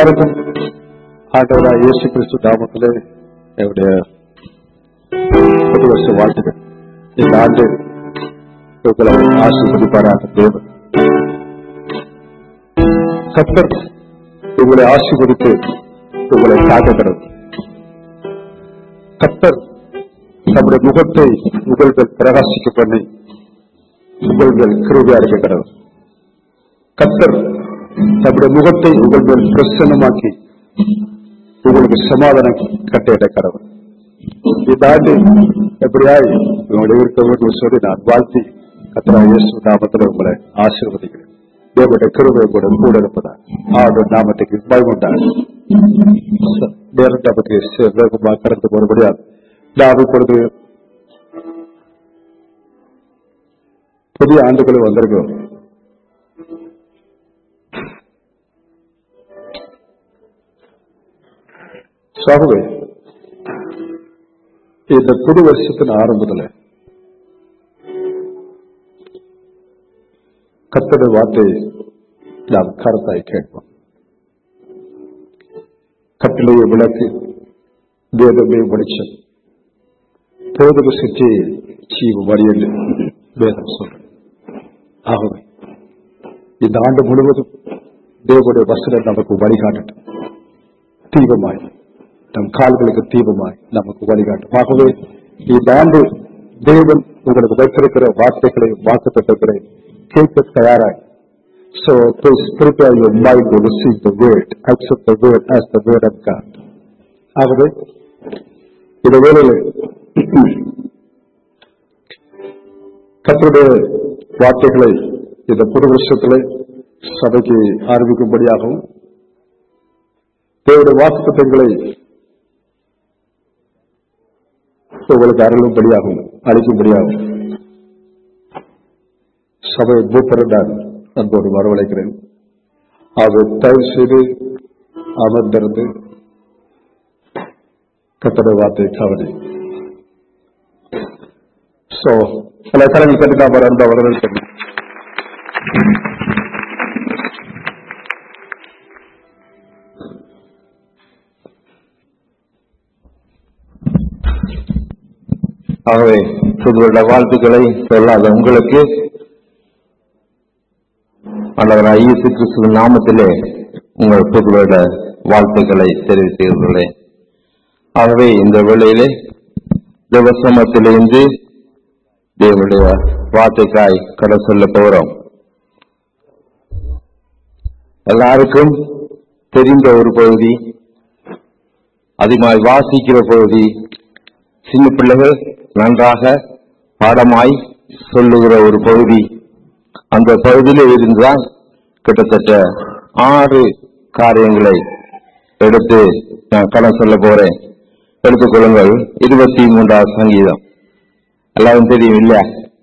எல்லாருக்கும் ஆண்டவராக இயேசு கிறிஸ்து நாமத்திலே என்னுடைய புது வருஷ வாழ்த்துக்கள் இந்த ஆண்டு உங்களை ஆசீர்வதிப்பாராக தேவன் கத்தர் உங்களை ஆசீர்வதித்து உங்களை காட்டுகிறது கத்தர் நம்முடைய முகத்தை உங்கள்கள் பிரகாசிக்க பண்ணி உங்கள்கள் கிருபியா இருக்கிறது கத்தர் தம்முடைய முகத்தை உங்கள் மேல் பிரசன்னமாக்கி உங்களுக்கு சமாதானம் கட்டையிடக்கிறவர் இந்த ஆண்டு எப்படியாய் உங்களுடைய இருக்க வேண்டும் சொல்லி நான் வாழ்த்தி கத்தரா இயேசு நாமத்தில் உங்களை ஆசீர்வதிக்கிறேன் தேவனுடைய கிருபை கூட கூட இருப்பதா ஆண்டு நாமத்துக்கு பயமுண்டார் நேரத்தை பற்றி வேகமாக கடந்து போக முடியாது நான் இப்பொழுது புதிய ஆண்டுகள் வந்திருக்கிறோம் சாகுவே இந்த புது வருஷத்தின் ஆரம்பத்தில் கத்தட வார்த்தை நாம் கருத்தாய் கேட்போம் கட்டளையை விளக்கு வேதமே வெளிச்சம் போதக சுற்றி ஜீவ வழியில் வேதம் சொல்றேன் ஆகவே இந்த ஆண்டு முழுவதும் தேவனுடைய வசனம் நமக்கு வழிகாட்டட்டும் தீபமாய் நம் கால்களுக்கு தீபமாய் நமக்கு வழிகாட்டும் ஆகவே இந்த ஆண்டு தேவன் உங்களுக்கு வைத்திருக்கிற வார்த்தைகளை வாக்குத்தங்களை கேட்க தயாராய் So please prepare your mind to receive the word, accept the word as the word of God. ஆகவே இந்த வேளையில் கத்தருடைய வார்த்தைகளை இந்த புது வருஷத்திலே சபைக்கு ஆரம்பிக்கும்படியாகவும் தேவனுடைய வாக்குத்தங்களை உங்களுக்கு அருளும்படியாகும் அளிக்கும்படியாகும் சபை மூப்பரை நான் அன்போடு வரவழைக்கிறேன் அவர் தயவு செய்து அமர்ந்திருந்து கத்தட வார்த்தை கவனி சோ பல கலங்கள் கண்டிப்பா அவர் அன்பா வரவேற்கிறேன் ஆகவே புதுவருட வாழ்த்துக்களை சொல்லாத உங்களுக்கு ஆண்டவராக இயேசு கிறிஸ்துவின் நாமத்திலே உங்கள் புதுவருட வாழ்த்துக்களை தெரிவித்துள்ளேன் ஆகவே இந்த வேளையிலே தேவசமத்திலிருந்து தேவனுடைய வார்த்தைக்காய் கடை சொல்ல போகிறோம் எல்லாருக்கும் தெரிந்த ஒரு பகுதி அதிகமாய் வாசிக்கிற பகுதி சின்ன பிள்ளைகள் நன்றாக பாடமாய் சொல்லுகிற ஒரு பகுதி அந்த பகுதியில இருந்துதான் கிட்டத்தட்ட ஆறு காரியங்களை எடுத்து நான் கடன் சொல்ல போறேன் எடுத்துக்கொள்ளுங்கள் இருபத்தி மூன்றாவது சங்கீதம் எல்லாரும் தெரியும் இல்ல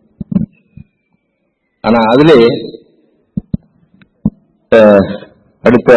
ஆனா அதிலே அஹ், அடுத்த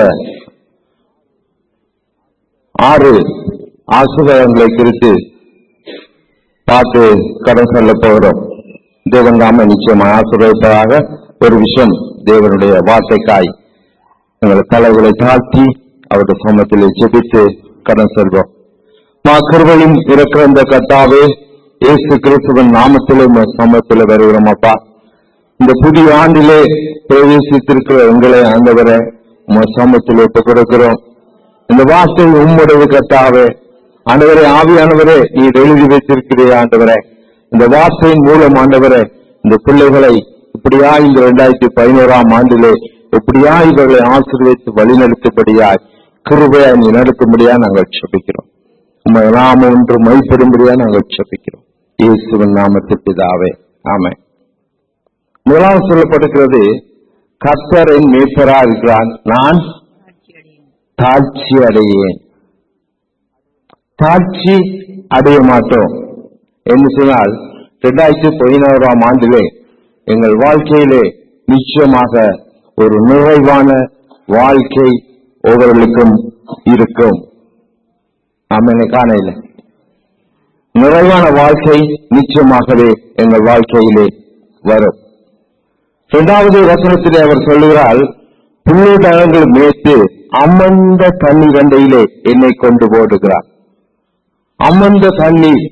ஆறு ஆசுபதங்களை குறித்து பார்த்து கடன் சொல்ல போகிறோம் தேவன் தாம நிச்சயமாக ஆசிரியப்பதாக ஒரு விஷயம் தேவனுடைய வார்த்தைக்காய் எங்கள் தலைகளை தாழ்த்தி அவருடைய சமத்திலே ஜெபித்து கடன் செல்வோம் மா கிருபையும் இருக்கிற இந்த கத்தாவே இயேசு கிறிஸ்துவன் நாமத்திலே உம்முடைய சமத்திலே வருகிறோம் அப்பா இந்த புதிய ஆண்டிலே பிரவேசித்திருக்கிற எங்களை ஆண்டவரை உங்க சமத்தில் ஒப்புக் கொடுக்கிறோம் இந்த வார்த்தை உம்முடைய கத்தாவே ஆண்டவரே ஆவியானவரே நீ எழுதி வைத்திருக்கிறீ ஆண்டவரே இந்த வார்த்தையின் மூலம் ஆண்டவரே இந்த பிள்ளைகளை இப்படியா இந்த இரண்டாயிரத்தி பதினோராம் ஆண்டிலே இப்படியா இவர்களை ஆசீர்வதித்து வழிநடத்தும்படியாய் கிருபையா நீ நடத்தும்படியா நாங்கள் செபிக்கிறோம் உண்மை நாம ஒன்று மைப்படும்படியா நாங்கள் செபிக்கிறோம் இயேசுவின் நாமத்து பிதாவே ஆமென் முதலாவது சொல்லப்பட்டிருக்கிறது கர்த்தரின் மேய்ப்பரா இருக்கிறான் நான் தாழ்ச்சி அடையேன் தாழ்ச்சி அடைய மாட்டோம் என்று சொன்னால் இரண்டாயிரத்தி பதினோராம் ஆண்டிலே எங்கள் வாழ்க்கையிலே நிச்சயமாக ஒரு நிறைவான வாழ்க்கை ஒவ்வொருவருக்கும் இருக்கும் நாம் என்னை காணையில நிறைவான வாழ்க்கை நிச்சயமாகவே எங்கள் வாழ்க்கையிலே வரும் இரண்டாவது வசனத்திலே அவர் சொல்லுகிறார் புல்லுடகங்கள் மேய்த்து அமர்ந்த தண்ணீர் அண்டையிலே என்னை கொண்டு போடுகிறார் அமர்ந்த தண்ணீர்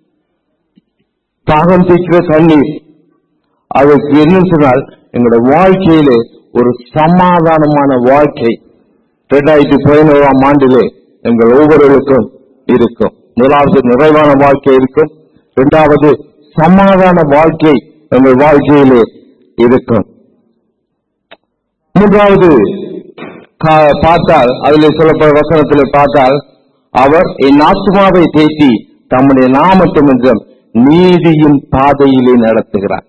தாகம் தீக்கிற தண்ணீர் அதுக்கு என்ன சொன்னால் எங்களுடைய வாழ்க்கையிலே ஒரு சமாதானமான வாழ்க்கை இரண்டாயிரத்தி பதினோராம் ஆண்டிலே எங்கள் ஒவ்வொருவருக்கும் இருக்கும் முதலாவது நிறைவான வாழ்க்கை இருக்கும் இரண்டாவது சமாதான வாழ்க்கை எங்கள் வாழ்க்கையிலே இருக்கும் மூன்றாவது கா- பார்த்தால் அதில் சொல்லப்பட்ட வசனத்தில் பார்த்தால் அவர் என் ஆத்மாவை தேற்றி தம்முடைய நாமத்து நிமித்தம் நீதியின் பாதையிலே நடத்துகிறார்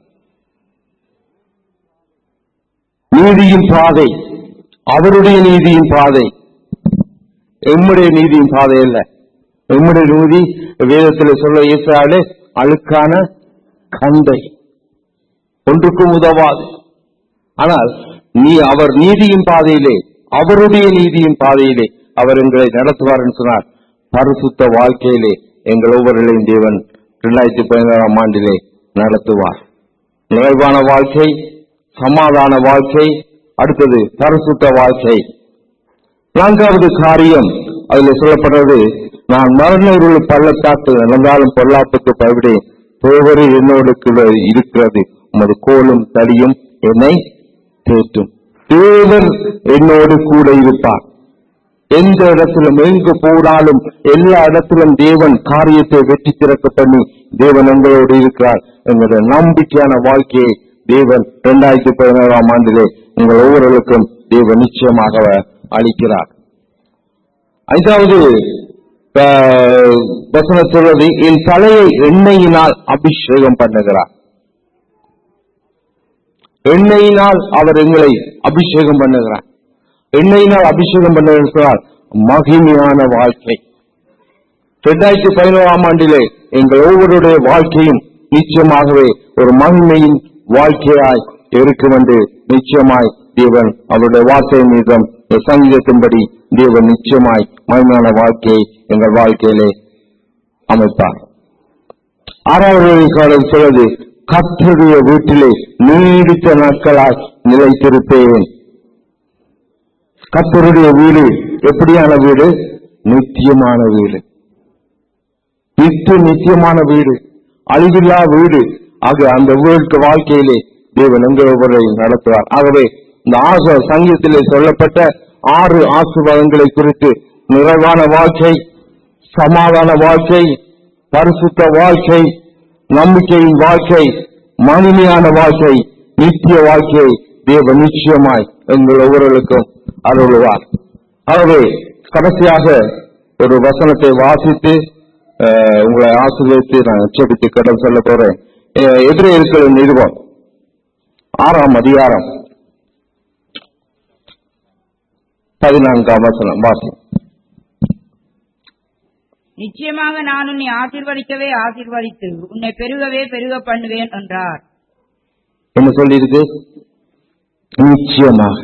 நீதியின் பாதை அவருடைய நீதியின் பாதை எம்முடைய நீதியின் பாதை அல்ல எம்முடைய நீதி வேதத்தில் சொல்ல இயேசுவாலே அழுக்கான கந்தை ஒன்றுக்கும் உதவாது ஆனால் நீ அவர் நீதியின் பாதையிலே அவருடைய நீதியின் பாதையிலே அவர் எங்களை நடத்துவார் என்று சொன்னார் பரிசுத்த வாழ்க்கையிலே எங்கள் ஒவ்வொருவரையும் தேவன் இரண்டாயிரத்தி பதினாறாம் ஆண்டிலே நடத்துவார் நிறைவான வாழ்க்கை சமாதான வாழ்க்கை அடுத்தது பரிசுத்த வாழ்க்கை நான்காவது காரியம் அதில் சொல்லப்படுறது நான் மரண பள்ளத்தாக்கு நடந்தாலும் பொல்லாப்புக்கு பயவிடேன் போவரு என்னோடு கூட இருக்கிறது உமது கோலும் தடியும் என்னை தேற்றும் தேவன் என்னோடு கூட இருப்பார் எந்த இடத்திலும் எங்கு போனாலும் எல்லா இடத்திலும் தேவன் காரியத்தை வெற்றி திறக்க பண்ணி தேவன் எங்களோடு இருக்கிறார் எங்களுடைய நம்பிக்கையான வாழ்க்கையை தேவன் இரண்டாயிரத்தி பதினேழாம் ஆண்டிலே உங்கள் ஒவ்வொருவருக்கும் தேவன் நிச்சயமாக அளிக்கிறார் ஐந்தாவது ஆஹ், வசனம் சொல்வது என் தலையை எண்ணெயினால் அபிஷேகம் பண்ணுகிறார் எண்ணெயினால் அவர் எங்களை அபிஷேகம் பண்ணுகிறார் எண்ணெயினால் அபிஷேகம் பண்ணுகிறார் மகிமையான வாழ்க்கை இரண்டாயிரத்தி பதினோராம் ஆண்டிலே எங்கள் ஒவ்வொருடைய வாழ்க்கையும் நிச்சயமாகவே ஒரு மகிமையின் வாழ்க்கையாய் இருக்கும் என்று நிச்சயமாய் தேவன் அவருடைய வார்த்தை மீதம் சங்கீதத்தின்படி தேவன் நிச்சயமாய் மகிமையான வாழ்க்கையை எங்கள் வாழ்க்கையிலே அமைப்பார் ஆறாவது காலம் சொல்வது கத்தருடைய வீட்டிலே நீடித்த நாட்களாய் நிலைத்திருப்பேன் கத்தருடைய வீடு எப்படியான வீடு நித்தியமான வீடு நித்திய நித்தியமான வீடு அழிவில்லா வீடு ஆக அந்த வீட்டு வாழ்க்கையிலே தேவன் எங்களை நடத்துவார் ஆகவே இந்த ஆச சங்கீதத்திலே சொல்லப்பட்ட ஆறு ஆசீர்வாதங்களை குறித்து நிறைவான வாழ்க்கை சமாதான வாழ்க்கை பரிசுத்த வாழ்க்கை நம்பிக்கையின் வாழ்க்கை மகிமையான வாழ்க்கை நித்திய வாழ்க்கை தேவ நிச்சயமாய் எங்கள் ஒவ்வொருவருக்கும் அருள்வார் ஆகவே கடைசியாக ஒரு வசனத்தை வாசித்து அஹ், உங்களை ஆசிரியத்து நான் எச்சரித்து கடன் சொல்ல போறேன் அஹ், எதிரேயர்கள் நிறுவம் ஆறாம் அதிகாரம் பதினான்காம் வசனம் வாசி நிச்சயமாக நான் உன்னை ஆசீர்வதிக்கவே ஆசீர்வதித்து உன்னை பெருகவே பெருக பண்ணுவேன் என்றார் என்ன சொல்லியிருக்கு நிச்சயமாக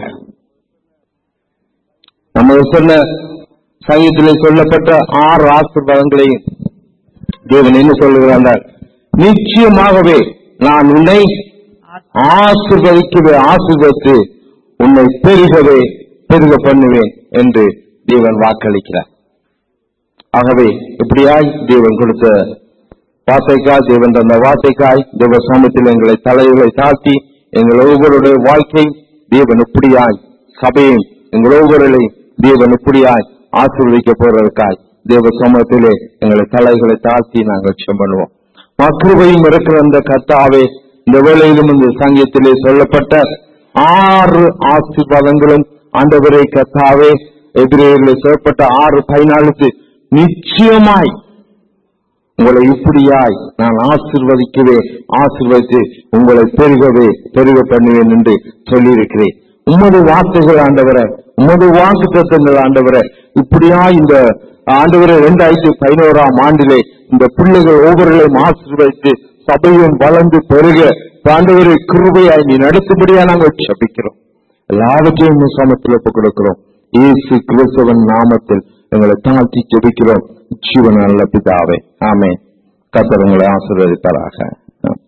நம்ம சொன்ன சங்கீதத்திலே சொல்லப்பட்ட ஆறு ஆசீர்வாதங்களையும் தேவன் என்ன சொல்லுகிறார் நிச்சயமாகவே நான் உன்னை ஆசீர்வதிக்கவே ஆசீர்வதித்து உன்னை பெருகவே பெருக பண்ணுவேன் என்று தேவன் வாக்களிக்கிறார் ஆகவே இப்படியாய் தேவன் கொடுத்த வார்த்தைக்காய் தேவன் தந்த வார்த்தைக்காய் தேவ சாமத்தில் எங்களை தலைகளை தாழ்த்தி எங்கள் ஒவ்வொருடைய வாழ்க்கை தேவன் இப்படியாய் சபையும் எங்கள் ஒவ்வொருளையும் தேவன் இப்படியாய் ஆசீர்வதிக்க போறதற்காய் தேவ சமூகத்திலே எங்களை தலைகளை தாழ்த்தி நாங்கள் செம் பண்ணுவோம் மக்கிருபையும் இருக்கிற அந்த கர்த்தாவே இந்த வேளையிலும் இந்த சங்கீதத்திலே சொல்லப்பட்ட ஆறு ஆசீர்வாதங்களும் ஆண்டவரே கர்த்தாவே எதிரேயில் சொல்லப்பட்ட ஆறு பதினாலுக்கு நிச்சயமாய் உங்களை இப்படியாய் நான் ஆசிர்வதிக்கவே ஆசிர்வதித்து உங்களை பெருகவே பெருக பண்ணுவேன் என்று சொல்லியிருக்கிறேன் உமது வார்த்தைகள் ஆண்டவர உமது வாக்கு தத்தங்கள் ஆண்டவர இப்படியா இந்த ஆண்டவர இரண்டாயிரத்தி பதினோராம் ஆண்டிலே இந்த பிள்ளைகள் ஒவ்வொருவரையும் ஆசீர்வதித்து சபையும் வளர்ந்து பெருக ஆண்டவரை கிருபையாய் நீ நடத்தும்படியா நாங்கள் சபிக்கிறோம் எல்லாவற்றையும் உம் சமத்தில் ஒப்புக் கொடுக்கிறோம் இயேசு கிறிஸ்தவன் நாமத்தில் எங்களை தாழ்த்தி ஜெபிக்கிறோம் ஜீவன் நல்ல பிதாவே ஆமே கத்தர் உங்களை ஆசீர்வதிப்பாராக ஆமென்.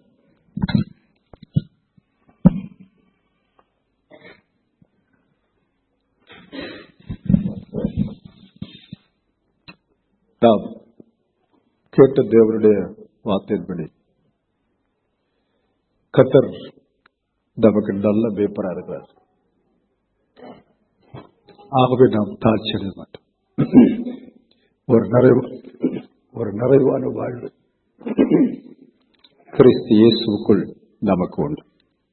நாம் கேட்ட தேவனுடைய வார்த்தையின்படி கத்தர் நமக்கு நல்ல மேப்பரா இருக்கிறார் ஆகவே நாம் தாழ்ச்சி அடைய மாட்டோம் ஒரு நிறைவு ஒரு நிறைவான வாழ்வு கிறிஸ்து இயேசுக்குள் நமக்கு உண்டு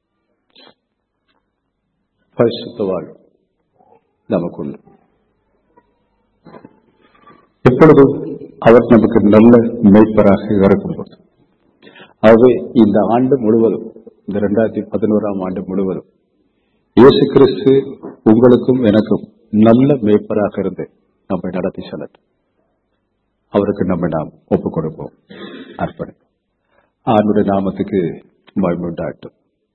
பரிசுத்த வாழ்வு நமக்கு உண்டு எப்பொழுதும் அவர் நமக்கு நல்ல மெய்ப்பராக இருக்கும்போது ஆகவே இந்த ஆண்டு முழுவதும் இந்த இரண்டாயிரத்தி பதினோராம் ஆண்டு முழுவதும் இயேசு கிறிஸ்து உங்களுக்கும் எனக்கும் நல்ல மேய்ப்பராக இருந்து நம்மை நடத்தி செல்லட்டும் அவருக்கு நம்ம நாம் ஒப்புக் கொடுப்போம் அர்ப்பணிப்போம் ஆண்டுடைய நாமத்துக்கு மகிழ்வுண்டாட்டும்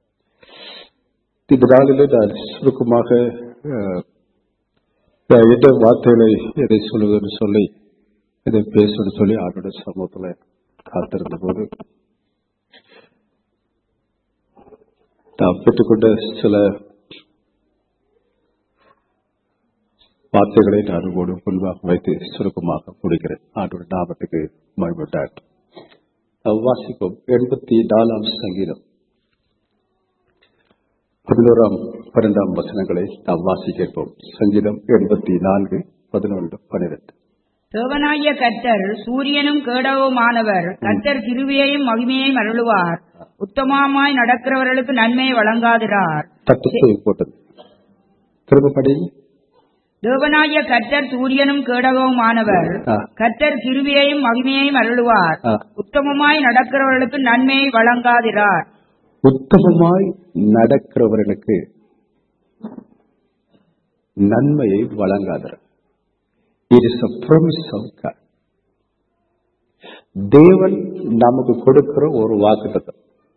இந்த நாளிலே நான் சுருக்கமாக அஹ், எந்த வார்த்தைகளை எதை சொல்லுவதுன்னு சொல்லி இதை பேசணும்னு சொல்லி ஆண்டுடைய சமூகத்துல காத்திருந்த போது நான் பெற்றுக்கொண்ட சில வார்த்தைகளை நான் உங்களோடு முன்பாக வைத்து சுருக்கமாக முடிக்கிறேன் ஆண்டோட நாமத்துக்கு மகிழ்வுண்டாட்டும் நாம் வாசிப்போம் எண்பத்தி நாலாம் சங்கீதம் பதினோராம் பன்னெண்டாம் வசனங்களை நாம் வாசிக்கிறோம் சங்கீதம் எண்பத்தி நான்கு பதினொன்று பன்னிரண்டு தேவனாகிய கர்த்தர் சூரியனும் கேடவுமானவர் கர்த்தர் கிருவியையும் மகிமையையும் அருளுவார் உத்தமமாய் நடக்கிறவர்களுக்கு நன்மையை வழங்காதிரார் தட்டத்தை போட்டது திரும்ப படி தேவனாகிய கர்த்தர் சூரியனும் கேடகவுமானவர் ஆ. கர்த்தர் கிருவியையும் மகிமையையும் அருளுவார் ஆ. உத்தமமாய் நடக்கிறவர்களுக்கு நன்மையை வழங்காதிரார் உத்தமமாய் நடக்கிறவர்களுக்கு நன்மையை வழங்காதர் it is a promise of God. தேவன் நமக்கு கொடுக்கிற ஒரு வாக்குத்தத்தம்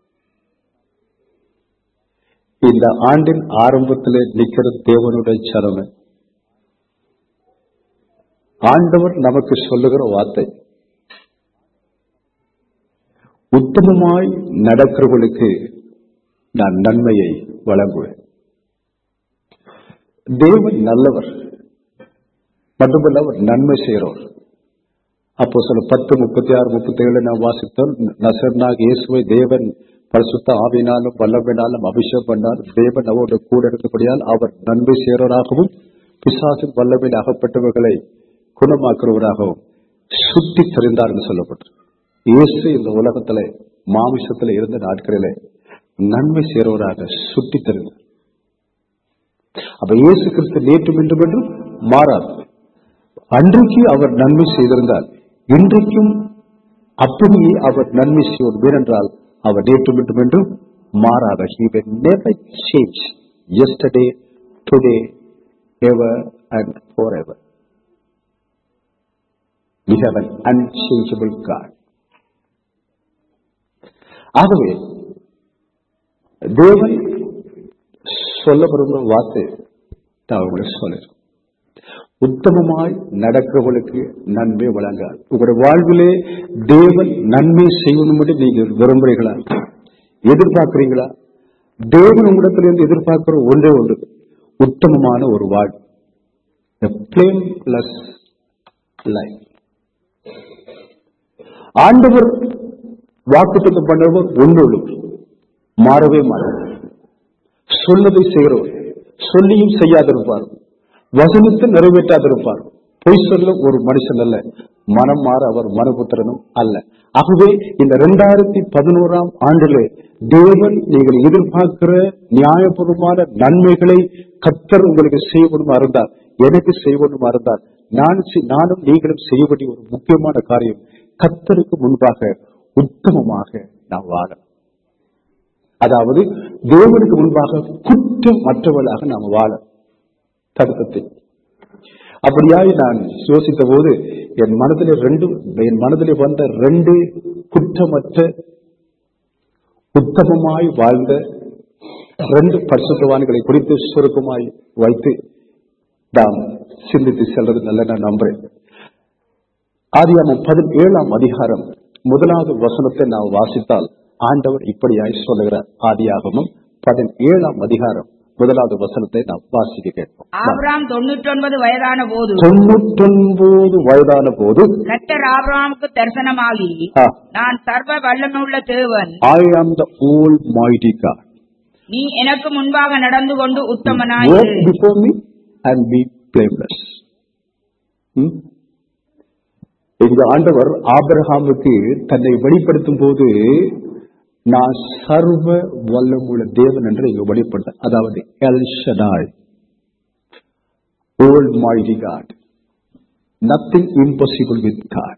இந்த ஆண்டின் ஆரம்பத்தில் நிக்கிற தேவனுடைய சரமை ஆண்டவர் நமக்கு சொல்லுகிற வார்த்தை உத்தமமாய் நடக்கிறவர்களுக்கு நான் நன்மையை வழங்குவேன் தேவன் நல்லவர் மட்டுமல்ல அவர் நன்மை செய்கிறவர் அப்போ சில பத்து முப்பத்தி ஆறு முப்பத்தி ஏழு நாம் வாசித்தோம் நசர்னாக இயேசுவை தேவன் பரிசுத்த ஆவினாலும் வல்லமையினாலும் அபிஷேகம் பண்ணாலும் தேவன் அவருடைய கூட இருக்கக்கூடியால் அவர் நன்மை செய்கிறவராகவும் பிசாசின் வல்லமையில் அகப்பட்டவர்களை குணமாக்குறவராகவும் சுத்தி தெரிந்தார் என்று சொல்லப்பட்டு இயேசு இந்த உலகத்துல மாமிசத்துல இருந்த நாட்களிலே நன்மை செய்கிறவராக சுட்டி தெரிந்தார் அப்ப இயேசு கிறிஸ்து நேற்று மீண்டும் என்றும் மாறார் அன்றைக்கு அவர் நன்மை செய்திருந்தார் இன்றைக்கும் அப்படியே அவர் நன்மை செய்வோம் ஏனென்றால் அவர் நேற்று மீண்டும் என்றும் மாறாத he will never change yesterday today ever and forever we have an unchangeable God ஆகவே தேவன் சொல்ல விரும்புகிற வார்த்தை நான் உங்களுக்கு சொல்லுறேன் உத்தமமாய் நடக்கிறவர்களுக்கு நன்மை வழங்காது உங்களுடைய வாழ்விலே தேவன் நன்மை செய்யணும் என்று நீங்கள் விரும்புறீங்களா எதிர்பார்க்கிறீங்களா தேவன் உங்களிடத்திலிருந்து எதிர்பார்க்கிற ஒன்றே ஒன்று உத்தமமான ஒரு வாழ்வு பிளேம் பிளஸ் லைஃப் ஆண்டவர் வாக்குத்தத்தம் பண்ணவர் ஒன்றோடு மாறவே மாட்டார் சொன்னதை செய்கிறவர் சொல்லியும் செய்யாதிருப்பார் வசனத்தை நிறைவேற்றாதிருப்பார் பொய் சொல்ல ஒரு மனுஷன் அல்ல மனம் மாற அவர் மனுபுத்திரனும் அல்ல ஆகவே இந்த இரண்டாயிரத்தி பதினோராம் ஆண்டிலே தேவன் நீங்கள் எதிர்பார்க்கிற நியாயபூர்வமான நன்மைகளை கத்தர் உங்களுக்கு செய்யணும் இருந்தார் எனக்கு செய்யணும் இருந்தார் நான் செய்- நானும் நீங்களும் செய்ய வேண்டிய ஒரு முக்கியமான காரியம் கத்தருக்கு முன்பாக உத்தமமாக நாம் வாழ அதாவது தேவனுக்கு முன்பாக குற்றமற்றவர்களாக நாம் வாழ தடுத்தத்தை அப்படியாய் நான் யோசித்த போது என் மனதிலே ரெண்டு என் மனதிலே வந்த ரெண்டு குற்றமற்ற உத்தமமாய் வாழ்ந்த ரெண்டு பரிசுத்தவான்களை குறித்து சுருக்கமாய் வைத்து நாம் சிந்தித்து செல்றது நல்ல நான் நம்புறேன் ஆதியாமம் பதினேழாம் அதிகாரம் முதலாவது வசனத்தை நாம் வாசித்தால் ஆண்டவர் இப்படியாய் சொல்லுகிறார் ஆதியாகமம் பதினேழாம் அதிகாரம் முதலாவது வசனத்தை நாம் வாசிக்க கேட்போம் ஆபிராம் தொண்ணூற்றொன்பது வயதான போது தொண்ணூற்றொன்பது வயதான போது கர்த்தர் ஆபிரகாமுக்கு தரிசனமாகி நான் சர்வ வல்லமையுள்ள தேவன் ஐ ஆம் த ஓல் மைட்டி காட் நீ எனக்கு முன்பாக நடந்து கொண்டு walk உத்தமனாயிரு before me and be blameless. ம்? இங்க ஆண்டவர் ஆபிரகாமுக்கு தன்னை வெளிப்படுத்தும் போது நான் சர்வ வல்லமுள்ள தேவன் என்று இங்க வெளிப்படுத்த அதாவது El Shaddai almighty God nothing impossible with God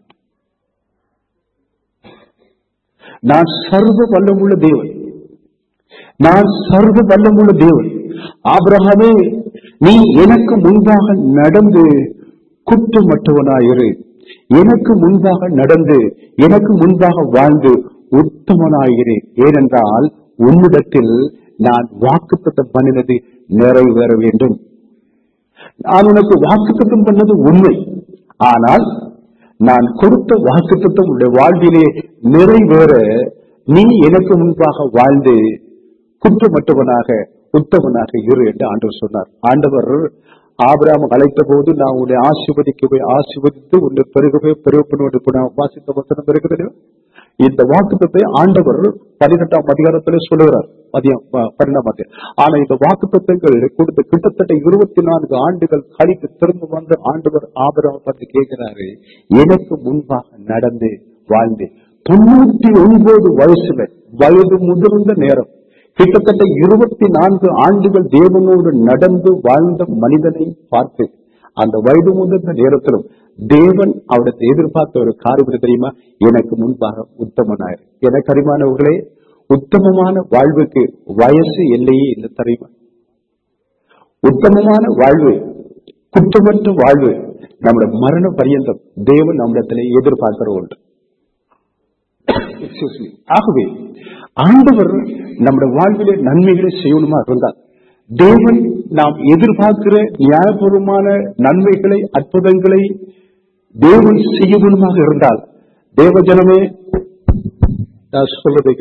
நான் சர்வ வல்லமுள்ள தேவன் நான் சர்வ வல்லமுள்ள தேவன் ஆபிரகாமே நீ எனக்கு முன்பாக நடந்து குற்றமற்றவனாயிரு எனக்கு முன்பாக நடந்து எனக்கு முன்பாக வாழ்ந்து உத்தமனாயிரு ஏனென்றால் உன்னிடத்தில் நான் வாக்குத்தத்தம் பண்ணினது நிறைவேற வேண்டும் நான் உனக்கு வாக்குத்தத்தம் பண்ணது உண்மை ஆனால் நான் கொடுத்த வாக்குத்தத்தம் உடைய வாழ்விலே நிறைவேற நீ எனக்கு முன்பாக வாழ்ந்து குற்றமற்றவனாக உத்தமனாக இரு என்று ஆண்டவர் சொன்னார் ஆண்டவர் ஆபிராம அழைத்த போது நான் உன்னை ஆசிர்வதிக்கவே ஆசிர்வதித்து உன்னை பெருகவே பெருக பண்ணுவது இப்ப நான் வாசித்த வசனம் இருக்கிறது இந்த வாக்குத்தத்தை ஆண்டவர் பதினெட்டாம் அதிகாரத்திலே சொல்லுகிறார் மதியம் ப- பன்னெண்டாம் அதிகாரம் ஆனா இந்த வாக்குத்தத்தங்கள் கொடுத்த கிட்டத்தட்ட இருபத்தி நான்கு ஆண்டுகள் கழித்து திரும்ப வந்து ஆண்டவர் ஆபிராம பார்த்து கேட்கிறாரு எனக்கு முன்பாக நடந்து வாழ்ந்து தொண்ணூத்தி ஒன்பது வயசுல வயது முதிர்ந்த நேரம் கிட்டத்தட்ட இருபத்தி நான்கு ஆண்டுகள் தேவனோடு நடந்து வாழ்ந்த மனிதனை பார்த்து அந்த வயது முதிர்ந்த நேரத்திலும் தேவன் அவரது எதிர்பார்த்த ஒரு காரியம் என்ன தெரியுமா எனக்கு முன்பாக உத்தமனாயிரு எனக்கு அறிமானவர்களே உத்தமமான வாழ்வுக்கு வயசு எல்லையே இல்லை தெரியுமா உத்தமமான வாழ்வு குற்றமற்ற வாழ்வு நம்முடைய மரண பரியந்தம் தேவன் நம்மிடத்திலே எதிர்பார்க்கிற ஒன்று Excuse me. ஆகவே ஆண்டவர் நம்முடைய வாழ்விலே நன்மைகளை செய்யணுமா இருந்தால் தேவன் நாம் எதிர்பார்க்கிற நியாயபூர்வமான நன்மைகளை அற்புதங்களை தேவன் செய்யணுமாக இருந்தால் தேவ ஜனமே நான் சொல்றதுக்கு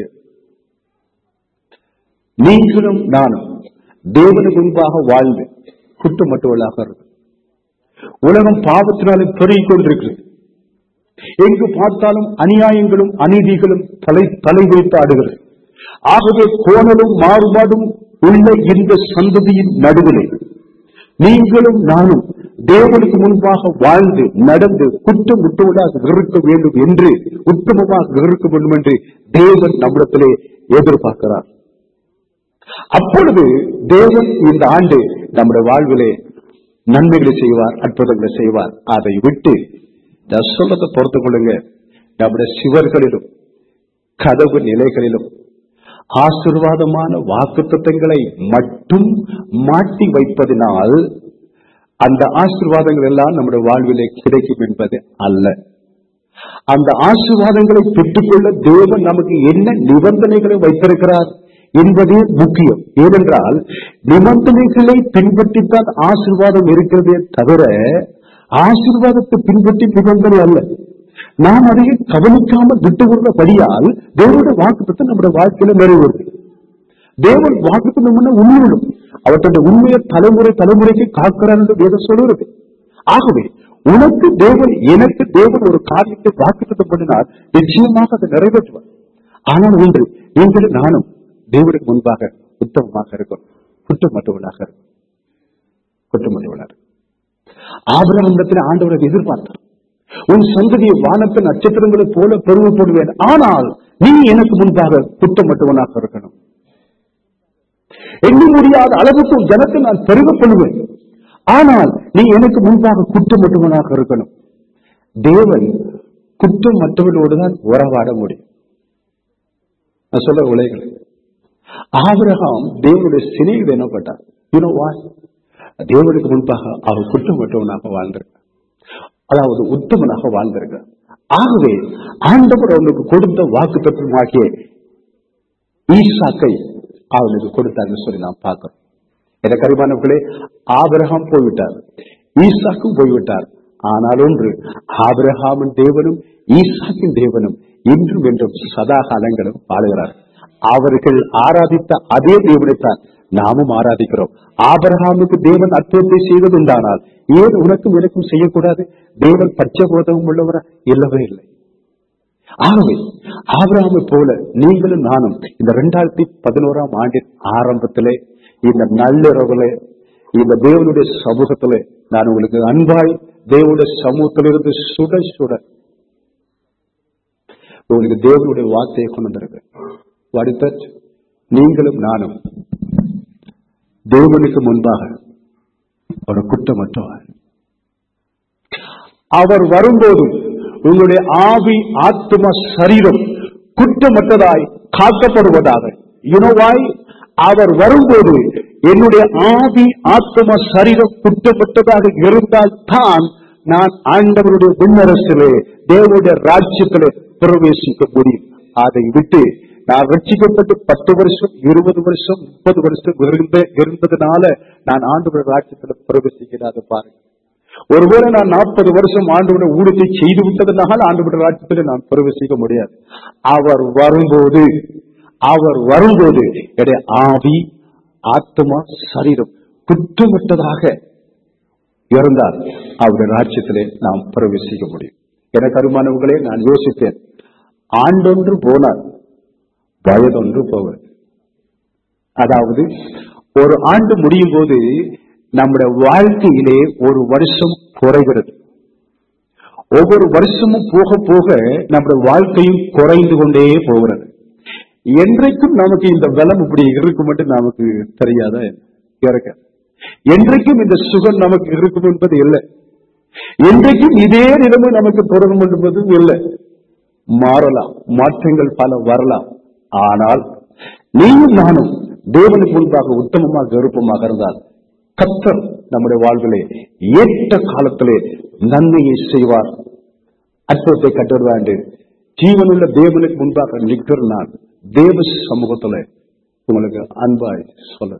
நீங்களும் நானும் தேவனுக்கு முன்பாக வாழ்ந்து குற்றமற்றவர்களாக இருக்கும் உலகம் பாவத்தினாலே பெருகிக் கொண்டிருக்கிறது எங்கு பார்த்தாலும் அநியாயங்களும் அநீதிகளும் தலை தலை வைத்து ஆடுகிறது ஆகவே கோணலும் மாறுபாடும் உள்ள இந்த சந்ததியின் நடுவிலே நீங்களும் நானும் தேவனுக்கு முன்பாக வாழ்ந்து நடந்து குற்றம் விட்டவர்களாக இருக்க வேண்டும் என்று உத்தமமாக இருக்க வேண்டும் என்று தேவன் நம்மிடத்திலே எதிர்பார்க்கிறார் அப்பொழுது தேவன் இந்த ஆண்டு நம்முடைய வாழ்விலே நன்மைகளை செய்வார் அற்புதங்களை செய்வார் அதை விட்டு நான் சொல்றதை பொறுத்துக் கொள்ளுங்க நம்முடைய சிவர்களிலும் கதவு நிலைகளிலும் ஆசிர்வாதமான வாக்குத்தத்தங்களை மட்டும் மாட்டி வைப்பதினால் அந்த ஆசீர்வாதங்கள் எல்லாம் நம்முடைய வாழ்விலே கிடைக்கும் என்பது அல்ல அந்த ஆசீர்வாதங்களை பெற்றுக்கொள்ள தேவன் நமக்கு என்ன நிபந்தனைகளை வைத்திருக்கிறார் என்பதே முக்கியம் ஏனென்றால் நிபந்தனைகளை பின்பற்றித்தான் ஆசீர்வாதம் இருக்கிறதே தவிர ஆசீர்வாதத்தை பின்பற்றி நிபந்தனை அல்ல நாம் அதை கவனிக்காமல் விட்டுவிடுறபடியால் தேவனுடைய வாக்குத்தத்தை நம்முடைய வாழ்க்கையில நிறைவேறுது தேவன் வாக்குத்தம் முன்ன உண்மையிடும் அவற்றுடைய உண்மையை தலைமுறை தலைமுறைக்கு காக்கிறார் என்று வேதம் சொல்லுகிறது ஆகவே உனக்கு தேவன் எனக்கு தேவன் ஒரு காரியத்தை வாக்குத்தம் பண்ணினார் நிச்சயமாக அதை நிறைவேற்றுவார் ஆனால் ஒன்று நீங்களும் நானும் தேவனுக்கு முன்பாக உத்தமமாக இருக்கும் குற்றமற்றவனாக இருக்கும் குற்றமற்றவனாக இருக்கும் ஆபரணத்தில் ஆண்டவரை எதிர்பார்த்தார் உன் சந்ததியை வானத்து நட்சத்திரங்களைப் போல பெருமைப்படுவேன் ஆனால் நீ எனக்கு முன்பாக குற்றமற்றவனாக இருக்கணும் எண்ண முடியாத அளவுக்கு உன் ஜனத்தை நான் பெருமைப்படுவேன் ஆனால் நீ எனக்கு முன்பாக குற்றமற்றவனாக இருக்கணும் தேவன் குற்றமற்றவனோடு தான் உறவாட முடியும் நான் சொல்ல உலகளை ஆபிரகாம் தேவனுடைய சினையில் என்னப்பட்டார் யூனோ வா தேவனுக்கு முன்பாக அவர் குற்றமற்றவனாக வாழ்ந்திருக்கார் அதாவது உத்தமனாக வாழ்ந்திருக்கார் ஆகவே ஆண்டவர் அவனுக்கு கொடுத்த வாக்கு தத்துவமாகிய ஈசாக்கை அவனுக்கு கொடுத்தாருன்னு சொல்லி நாம் பார்க்கிறோம் எனக்கு அறிவானவர்களே ஆபிரகாம் போய்விட்டார் ஈசாக்கும் போய்விட்டார் ஆனால் ஒன்று ஆபிரகாமின் தேவனும் ஈசாக்கின் தேவனும் இன்றும் என்றும் சதா காலங்களும் வாழுகிறார் அவர்கள் ஆராதித்த அதே தேவனைத்தான் நாமும் ஆராதிக்கிறோம் ஆபரகாமுக்கு தேவன் அற்புதத்தை செய்வது உண்டானால் ஏன் உனக்கும் எனக்கும் செய்யக்கூடாது தேவன் பச்சபோதமும் உள்ளவரா இல்லவே இல்லை ஆகவே ஆபிரகாமை போல நீங்களும் நானும் இந்த இரண்டாயிரத்தி பதினோராம் ஆண்டின் ஆரம்பத்திலே இந்த நள்ளிரவுல இந்த தேவனுடைய சமூகத்திலே நான் உங்களுக்கு அன்பாய் தேவனுடைய சமூகத்திலிருந்து சுட சுட உங்களுக்கு தேவனுடைய வார்த்தையை கொண்டு வந்திருக்கேன் அடுத்த நீங்களும் நானும் தேவனுக்கு முன்பாக ஒரு குற்றமற்றவர் அவர் வரும்போதும் உங்களுடைய ஆவி ஆத்ம சரீரம் குற்றமற்றதாய் காக்கப்படுவதாக யுனோவாய் அவர் வரும்போது என்னுடைய ஆவி ஆத்ம சரீரம் குற்றமற்றதாக இருந்தால் தான் நான் ஆண்டவருடைய விண்ணரசிலே தேவனுடைய ராஜ்யத்திலே பிரவேசிக்க முடியும் அதை விட்டு நான் ரட்சிக்கப்பட்டு பத்து வருஷம் இருபது வருஷம் முப்பது வருஷம் இருந்த இருந்ததுனால நான் ஆண்டவருடைய ராஜ்யத்துல பிரவேசிக்கிறாத பாருங்க ஒருவேளை நான் நாற்பது வருஷம் ஆண்டவருடைய ஊழியத்தை செய்து விட்டதுனால ஆண்டவருடைய ராஜ்யத்தில் நான் பிரவேசிக்க முடியாது அவர் வரும்போது அவர் வரும்போது என்னுடைய ஆவி ஆத்மா சரீரம் குற்றமற்றதாக இருந்தால் அவருடைய ராஜ்யத்திலே நாம் பிரவேசிக்க முடியும் எனக்கு அருமானவர்களே நான் யோசித்தேன் ஆண்டொன்று போனார் வயதொன்று போவது அதாவது ஒரு ஆண்டு முடியும் போது நம்முடைய வாழ்க்கையிலே ஒரு வருஷம் குறைகிறது ஒவ்வொரு வருஷமும் போக போக நம்முடைய வாழ்க்கையும் குறைந்து கொண்டே போகிறது என்றைக்கும் நமக்கு இந்த பலம் இப்படி இருக்கும் மட்டும் நமக்கு தெரியாத இறக்க என்றைக்கும் இந்த சுகம் நமக்கு இருக்கும் என்பது இல்லை என்றைக்கும் இதே நிலைமை நமக்கு தொடரும் என்பதும் இல்லை மாறலாம் மாற்றங்கள் பல வரலாம் ஆனால் நீயும் நானும் தேவனுக்கு முன்பாக உத்தமமாக விருப்பமாக இருந்தால் கத்தர் நம்முடைய வாழ்விலே ஏற்ற காலத்திலே நன்மையை செய்வார் அற்புதத்தை கட்டுவாண்டு ஜீவனுள்ள தேவனுக்கு முன்பாக நிற்கிற நான் தேவ சமூகத்துல உங்களுக்கு அன்பாய் சொல்ல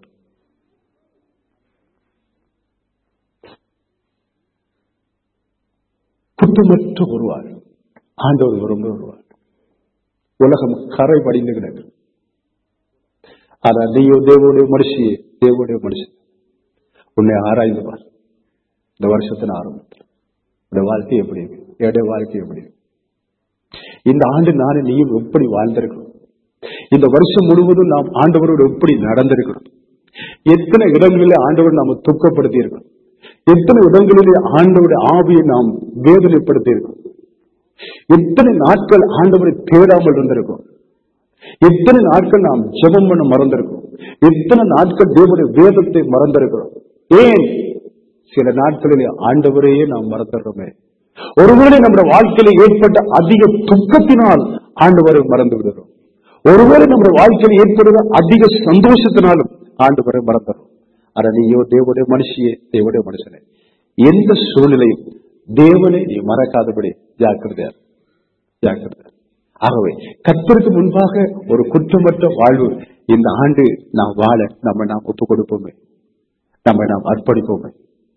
குற்றமற்ற ஒருவாள் ஆண்டவர் விரும்ப வருவார் உலகம் கரை படிந்து கிடக்கு ஆனா நீயோ தேவனுடைய மனுஷியே தேவனுடைய மனுஷன் உன்னை ஆராய்ந்து பார் இந்த வருஷத்தின் ஆரம்பத்தில் இந்த வாழ்க்கை எப்படி இருக்கு என்னுடைய வாழ்க்கை எப்படி இருக்கு இந்த ஆண்டு நானும் நீயும் எப்படி வாழ்ந்திருக்கிறோம் இந்த வருஷம் முழுவதும் நாம் ஆண்டவரோடு எப்படி நடந்திருக்கிறோம் எத்தனை இடங்களிலே ஆண்டவர் நாம துக்கப்படுத்தி இருக்கிறோம் எத்தனை இடங்களிலே ஆண்டவருடைய ஆவியை நாம் வேதனைப்படுத்தி இருக்கோம் எத்தனை நாட்கள் ஆண்டவரை தேடாமல் இருந்திருக்கோம் எத்தனை நாட்கள் நாம் ஜெபம் பண்ண மறந்திருக்கோம் எத்தனை நாட்கள் தேவனுடைய வேதத்தை மறந்திருக்கிறோம் ஏன் சில நாட்களிலே ஆண்டவரையே நாம் மறந்துடுறோமே ஒருவேளை நம்முடைய வாழ்க்கையில ஏற்பட்ட அதிக துக்கத்தினால் ஆண்டவரை மறந்து விடுகிறோம் ஒருவேளை நம்முடைய வாழ்க்கையில் ஏற்படுகிற அதிக சந்தோஷத்தினாலும் ஆண்டவரை மறந்துடும் ஆனா நீயோ தேவனுடைய மனுஷியே தேவனுடைய மனுஷனே எந்த சூழ்நிலையும் தேவனை நீ மறக்காதபடி ஜாக்கிரதையா இரு. ஜாக்கிரதை ஆகவே கத்தருக்கு முன்பாக ஒரு குற்றமற்ற வாழ்வு இந்த ஆண்டு நாம் வாழ நம்ம நாம் ஒப்பு கொடுப்போமே நம்ம நாம் அர்ப்பணிப்போமே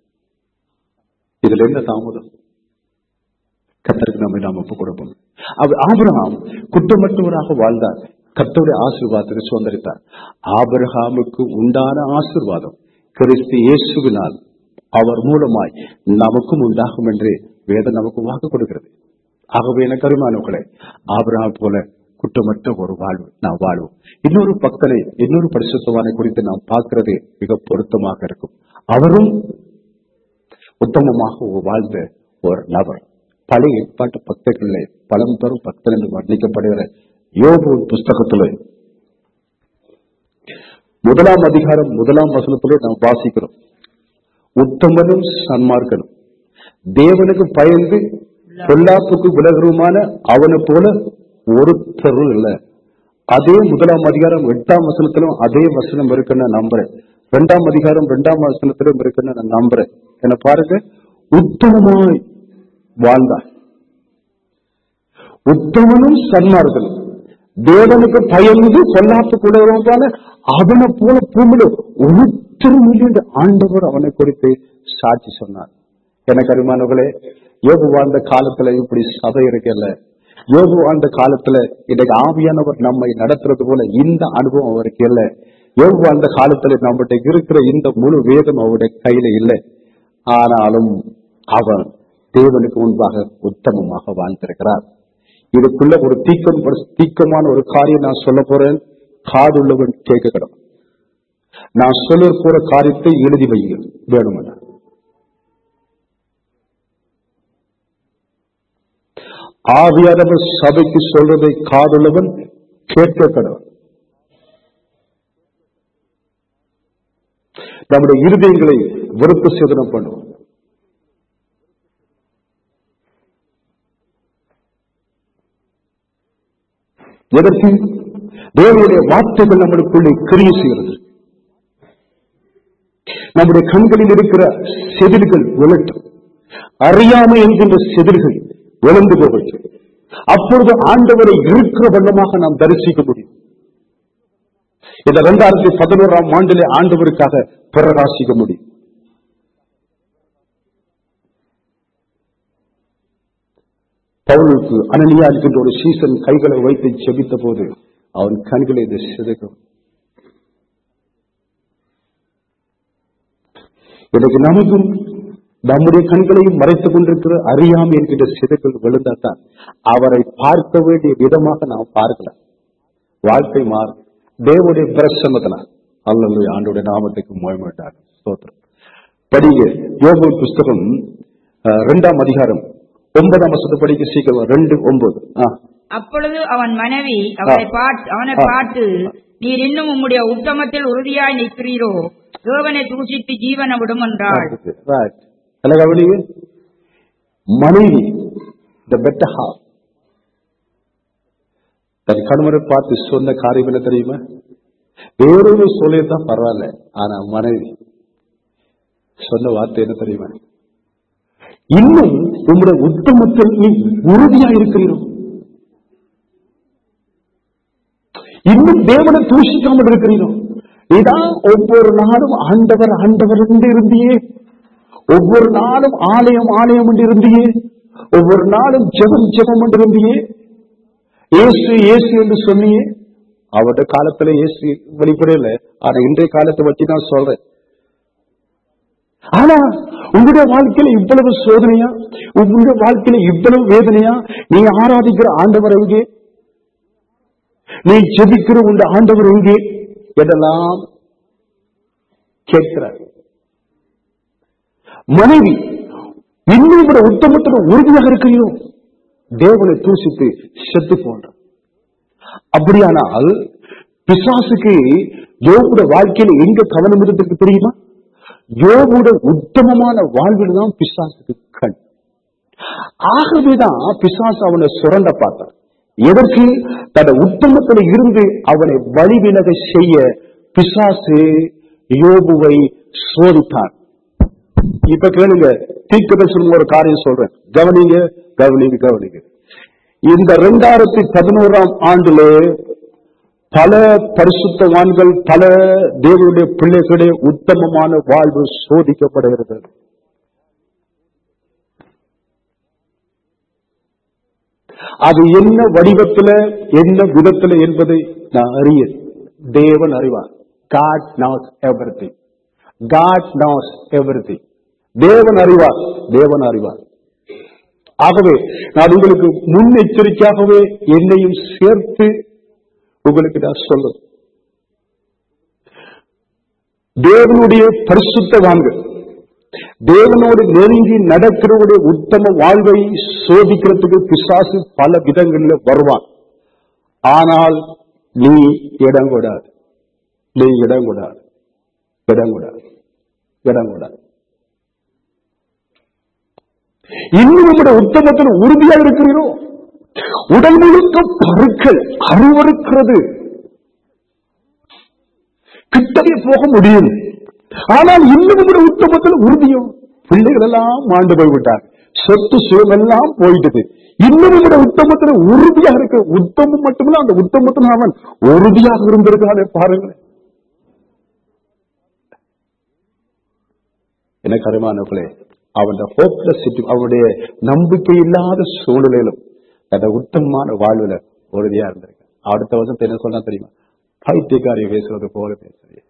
இதுல என்ன தாமதம் கத்தருக்கு நம்மை நாம் ஒப்பு கொடுப்போம் அவர் ஆபிரகாம் குற்றமற்றவராக வாழ்ந்தார் கர்த்தருடைய ஆசீர்வாதத்தை சுதந்திரித்தார் ஆபிரகாமுக்கு உண்டான ஆசீர்வாதம் கிறிஸ்து இயேசுவினால் அவர் மூலமாய் நமக்கும் உண்டாகும் என்று வேதம் நமக்கு வாக்கு கொடுக்கிறது ஆகவே எனக்கு அருமானவர்களே ஆபிரகாம் போல குற்றமற்ற ஒரு வாழ்வு நாம் வாழ்வோம் இன்னொரு பக்தனை இன்னொரு பரிசுத்தவானை குறித்து நாம் பார்க்கிறது மிக பொருத்தமாக இருக்கும் அவரும் உத்தமமாக வாழ்ந்த ஒரு நபர் பழைய ஏற்பாட்டு பக்தர்களே பலம் தரும் பக்தன் என்று வர்ணிக்கப்படுகிற யோபு புஸ்தகத்திலே முதலாம் அதிகாரம் முதலாம் வசனத்திலே நாம் வாசிக்கிறோம் உத்தமனும் சன்மார்க்கனும் தேவனுக்கு பயந்து பொல்லாப்புக்கு விலகருமான அவனை போல ஒருத்தரும் இல்லை அதே முதலாம் அதிகாரம் எட்டாம் வசனத்திலும் அதே வசனம் இருக்குன்னு நான் நம்புறேன் ரெண்டாம் அதிகாரம் ரெண்டாம் வசனத்திலும் இருக்குன்னு நான் நம்புறேன் என்ன பாருங்க உத்தமமாய் வாழ்ந்தார் உத்தமனும் சன்மார்களும் தேவனுக்கு பயந்து பொல்லாப்பு கூடவான அவனை போல பூமியில ஒருத்தரும் இல்லை என்று ஆண்டவர் அவனை குறித்து சாட்சி சொன்னார் எனக்கு அருமானவர்களே யோகு வாழ்ந்த காலத்துல இப்படி சபை இருக்கல யோகு வாழ்ந்த காலத்துல இன்னைக்கு ஆவியானவர் நம்மை நடத்துறது போல இந்த அனுபவம் அவருக்கு இல்ல யோபு அந்த காலத்துல நம்மகிட்ட இருக்கிற இந்த முழு வேதம் அவருடைய கையில இல்லை ஆனாலும் அவன் தேவனுக்கு முன்பாக உத்தமமாக வாழ்ந்திருக்கிறார் இதுக்குள்ள ஒரு தீக்கம் தீக்கமான ஒரு காரியம் நான் சொல்ல போறேன் காதுள்ளவன் கேட்கணும் நான் சொல்ல போற காரியத்தை எழுதி வைங்க வேணுமென ஆவியானவர் சபைக்கு சொல்றதை காதுள்ளவன் கேட்க கடவுள் நம்முடைய இருதயங்களை வெறுப்பு சேதனம் பண்ணுவோம் எதற்கு தேவனுடைய வார்த்தைகள் நம்மளுக்குள்ளே கிரிய செய்கிறது நம்முடைய கண்களில் இருக்கிற செதில்கள் விளட்டும் அறியாமை என்கின்ற செதில்கள் விளந்து போகட்டும் அப்பொழுது ஆண்டவரை இருக்கிற வண்ணமாக நாம் தரிசிக்க முடியும் இந்த இரண்டாயிரத்தி பதினோராம் ஆண்டிலே ஆண்டவருக்காக பிரகாசிக்க முடியும் பவுலுக்கு அனனியா இருக்கின்ற ஒரு சீசன் கைகளை வைத்து செபித்த போது அவன் கண்களை இது சிதைக்கும் இன்னைக்கு நமக்கும் நம்முடைய கண்களையும் மறைத்துக் கொண்டிருக்கிற அறியாமை என்கின்ற சிதைகள் விழுந்தாதான் அவரை பார்க்க வேண்டிய விதமாக நாம் பார்க்கலாம் வாழ்க்கை மாறும் தேவனுடைய பிரசன்னத்தினால் அல்லது ஆண்டுடைய நாமத்துக்கு மொழிமாட்டார் ஸ்தோத்திரம் படிங்க யோபு புஸ்தகம் அஹ், இரண்டாம் அதிகாரம் ஒன்பதாம் வருஷத்தை படிக்க சீக்கிரம் ரெண்டு ஒன்பது ஆ. அப்பொழுது அவன் மனைவி அவரை ஆ. பார்த்து அவனை ஆ. பார்த்து நீர் இன்னும் உம்முடைய உத்தமத்தில் உறுதியாய் நிற்கிறீரோ தேவனை தூஷித்து ஜீவன விடும் என்றாள் Right. அல்ல கவனிங்க மனைவி த பெட்டர் ஹாஃப் தன் கணவரை பார்த்து சொன்ன காரியம் என்ன தெரியுமா வேறொரு சொல்லியிருந்தா பரவாயில்ல ஆனா மனைவி சொன்ன வார்த்தை என்ன தெரியுமா இன்னும் உங்களுடைய உத்தமத்தில் நீ உறுதியா இருக்கிறீரோ இன்னும் தேவனை தூஷிக்காமல் இருக்கிறீரோ நீதான் ஒவ்வொரு நாளும் ஆண்டவர் ஆண்டவர் என்று இருந்தியே ஒவ்வொரு நாளும் ஆலயம் ஆலயம் என்று இருந்தியே ஒவ்வொரு நாளும் ஜெபம் ஜெபம் என்று இருந்தியே இயேசு இயேசு என்று சொன்னியே அவருடைய காலத்துல இயேசு வெளிப்படையில ஆனா இன்றைய காலத்தை பற்றி நான் சொல்றேன் ஆனா உங்களுடைய வாழ்க்கையில இவ்வளவு சோதனையா உங்களுடைய வாழ்க்கையில இவ்வளவு வேதனையா நீ ஆராதிக்கிற ஆண்டவர் எங்கே நீ ஜெபிக்கிற உங்க ஆண்டவர் எங்கே என்றெல்லாம் கேட்கிறார் மனைவி இன்னும் கூட உத்தமத்தில் உறுதியாக இருக்கிறீரோ தேவனை தூசித்து செத்து போன்ற அப்படியானால் பிசாசுக்கு யோகுட வாழ்க்கையில எங்க கவனம் இருந்திருக்கு தெரியுமா யோகுட உத்தமமான வாழ்வில் தான் பிசாசுக்கு கண் ஆகவேதான் பிசாசு அவனை சுரண்ட பார்த்தான் எதற்கு தன் உத்தமத்தில் இருந்து அவனை வழிவிலக செய்ய பிசாசு யோபுவை சோதித்தான் இப்ப கேளுங்க தீர்க்கதரிசனம் ஒரு காரியம் சொல்றேன் கவனிங்க கவனிங்க கவனிங்க இந்த இரண்டாயிரத்தி பதினோராம் ஆண்டுல பல பரிசுத்தவான்கள் பல தேவனுடைய பிள்ளைகளுடைய உத்தமமான வாழ்வு சோதிக்கப்படுகிறது அது என்ன வடிவத்துல என்ன விதத்துல என்பதை நான் அறிய தேவன் அறிவார் காட் நாஸ் எவ்ரி காட் நாஸ் எவ்ரி தேவன் அறிவார் தேவன் அறிவார் ஆகவே நான் உங்களுக்கு முன்னெச்சரிக்கையாகவே என்னையும் சேர்த்து உங்களுக்கு நான் சொல்லும் தேவனுடைய பரிசுத்தவான்கள் தேவனோடு நெருங்கி நடக்கிறவருடைய உத்தம வாழ்வை சோதிக்கிறதுக்கு பிசாசு பல விதங்களில் வருவான் ஆனால் நீ இடம் கூடாது நீ இடம் கூடாது இடம் கூடாது இடம் கூடாது இன்னும் உங்களுடைய உத்தமத்தில் உறுதியாக இருக்கிறீரோ உடல் முழுக்க பருக்கள் அருவருக்கிறது கிட்டவே போக முடியும் ஆனால் இன்னும் உங்களுடைய உத்தமத்தில் உறுதியும் பிள்ளைகள் எல்லாம் மாண்டு போய்விட்டார் சொத்து சுகம் எல்லாம் போயிட்டது இன்னும் உங்களுடைய உத்தமத்தில் உறுதியாக இருக்க உத்தமம் மட்டுமில்ல அந்த உத்தமத்தில் அவன் உறுதியாக இருந்திருக்கானே பாருங்களேன் எனக்கு அருமானவர்களே அவனுடைய ஹோப்லெஸ் அவனுடைய நம்பிக்கை இல்லாத சூழ்நிலையிலும் அந்த உத்தமமான வாழ்வுல உறுதியா இருந்திருக்கு அடுத்த வருஷம் என்ன சொன்னா தெரியுமா பைத்தியக்காரி பேசுறது போல பேசுறீங்க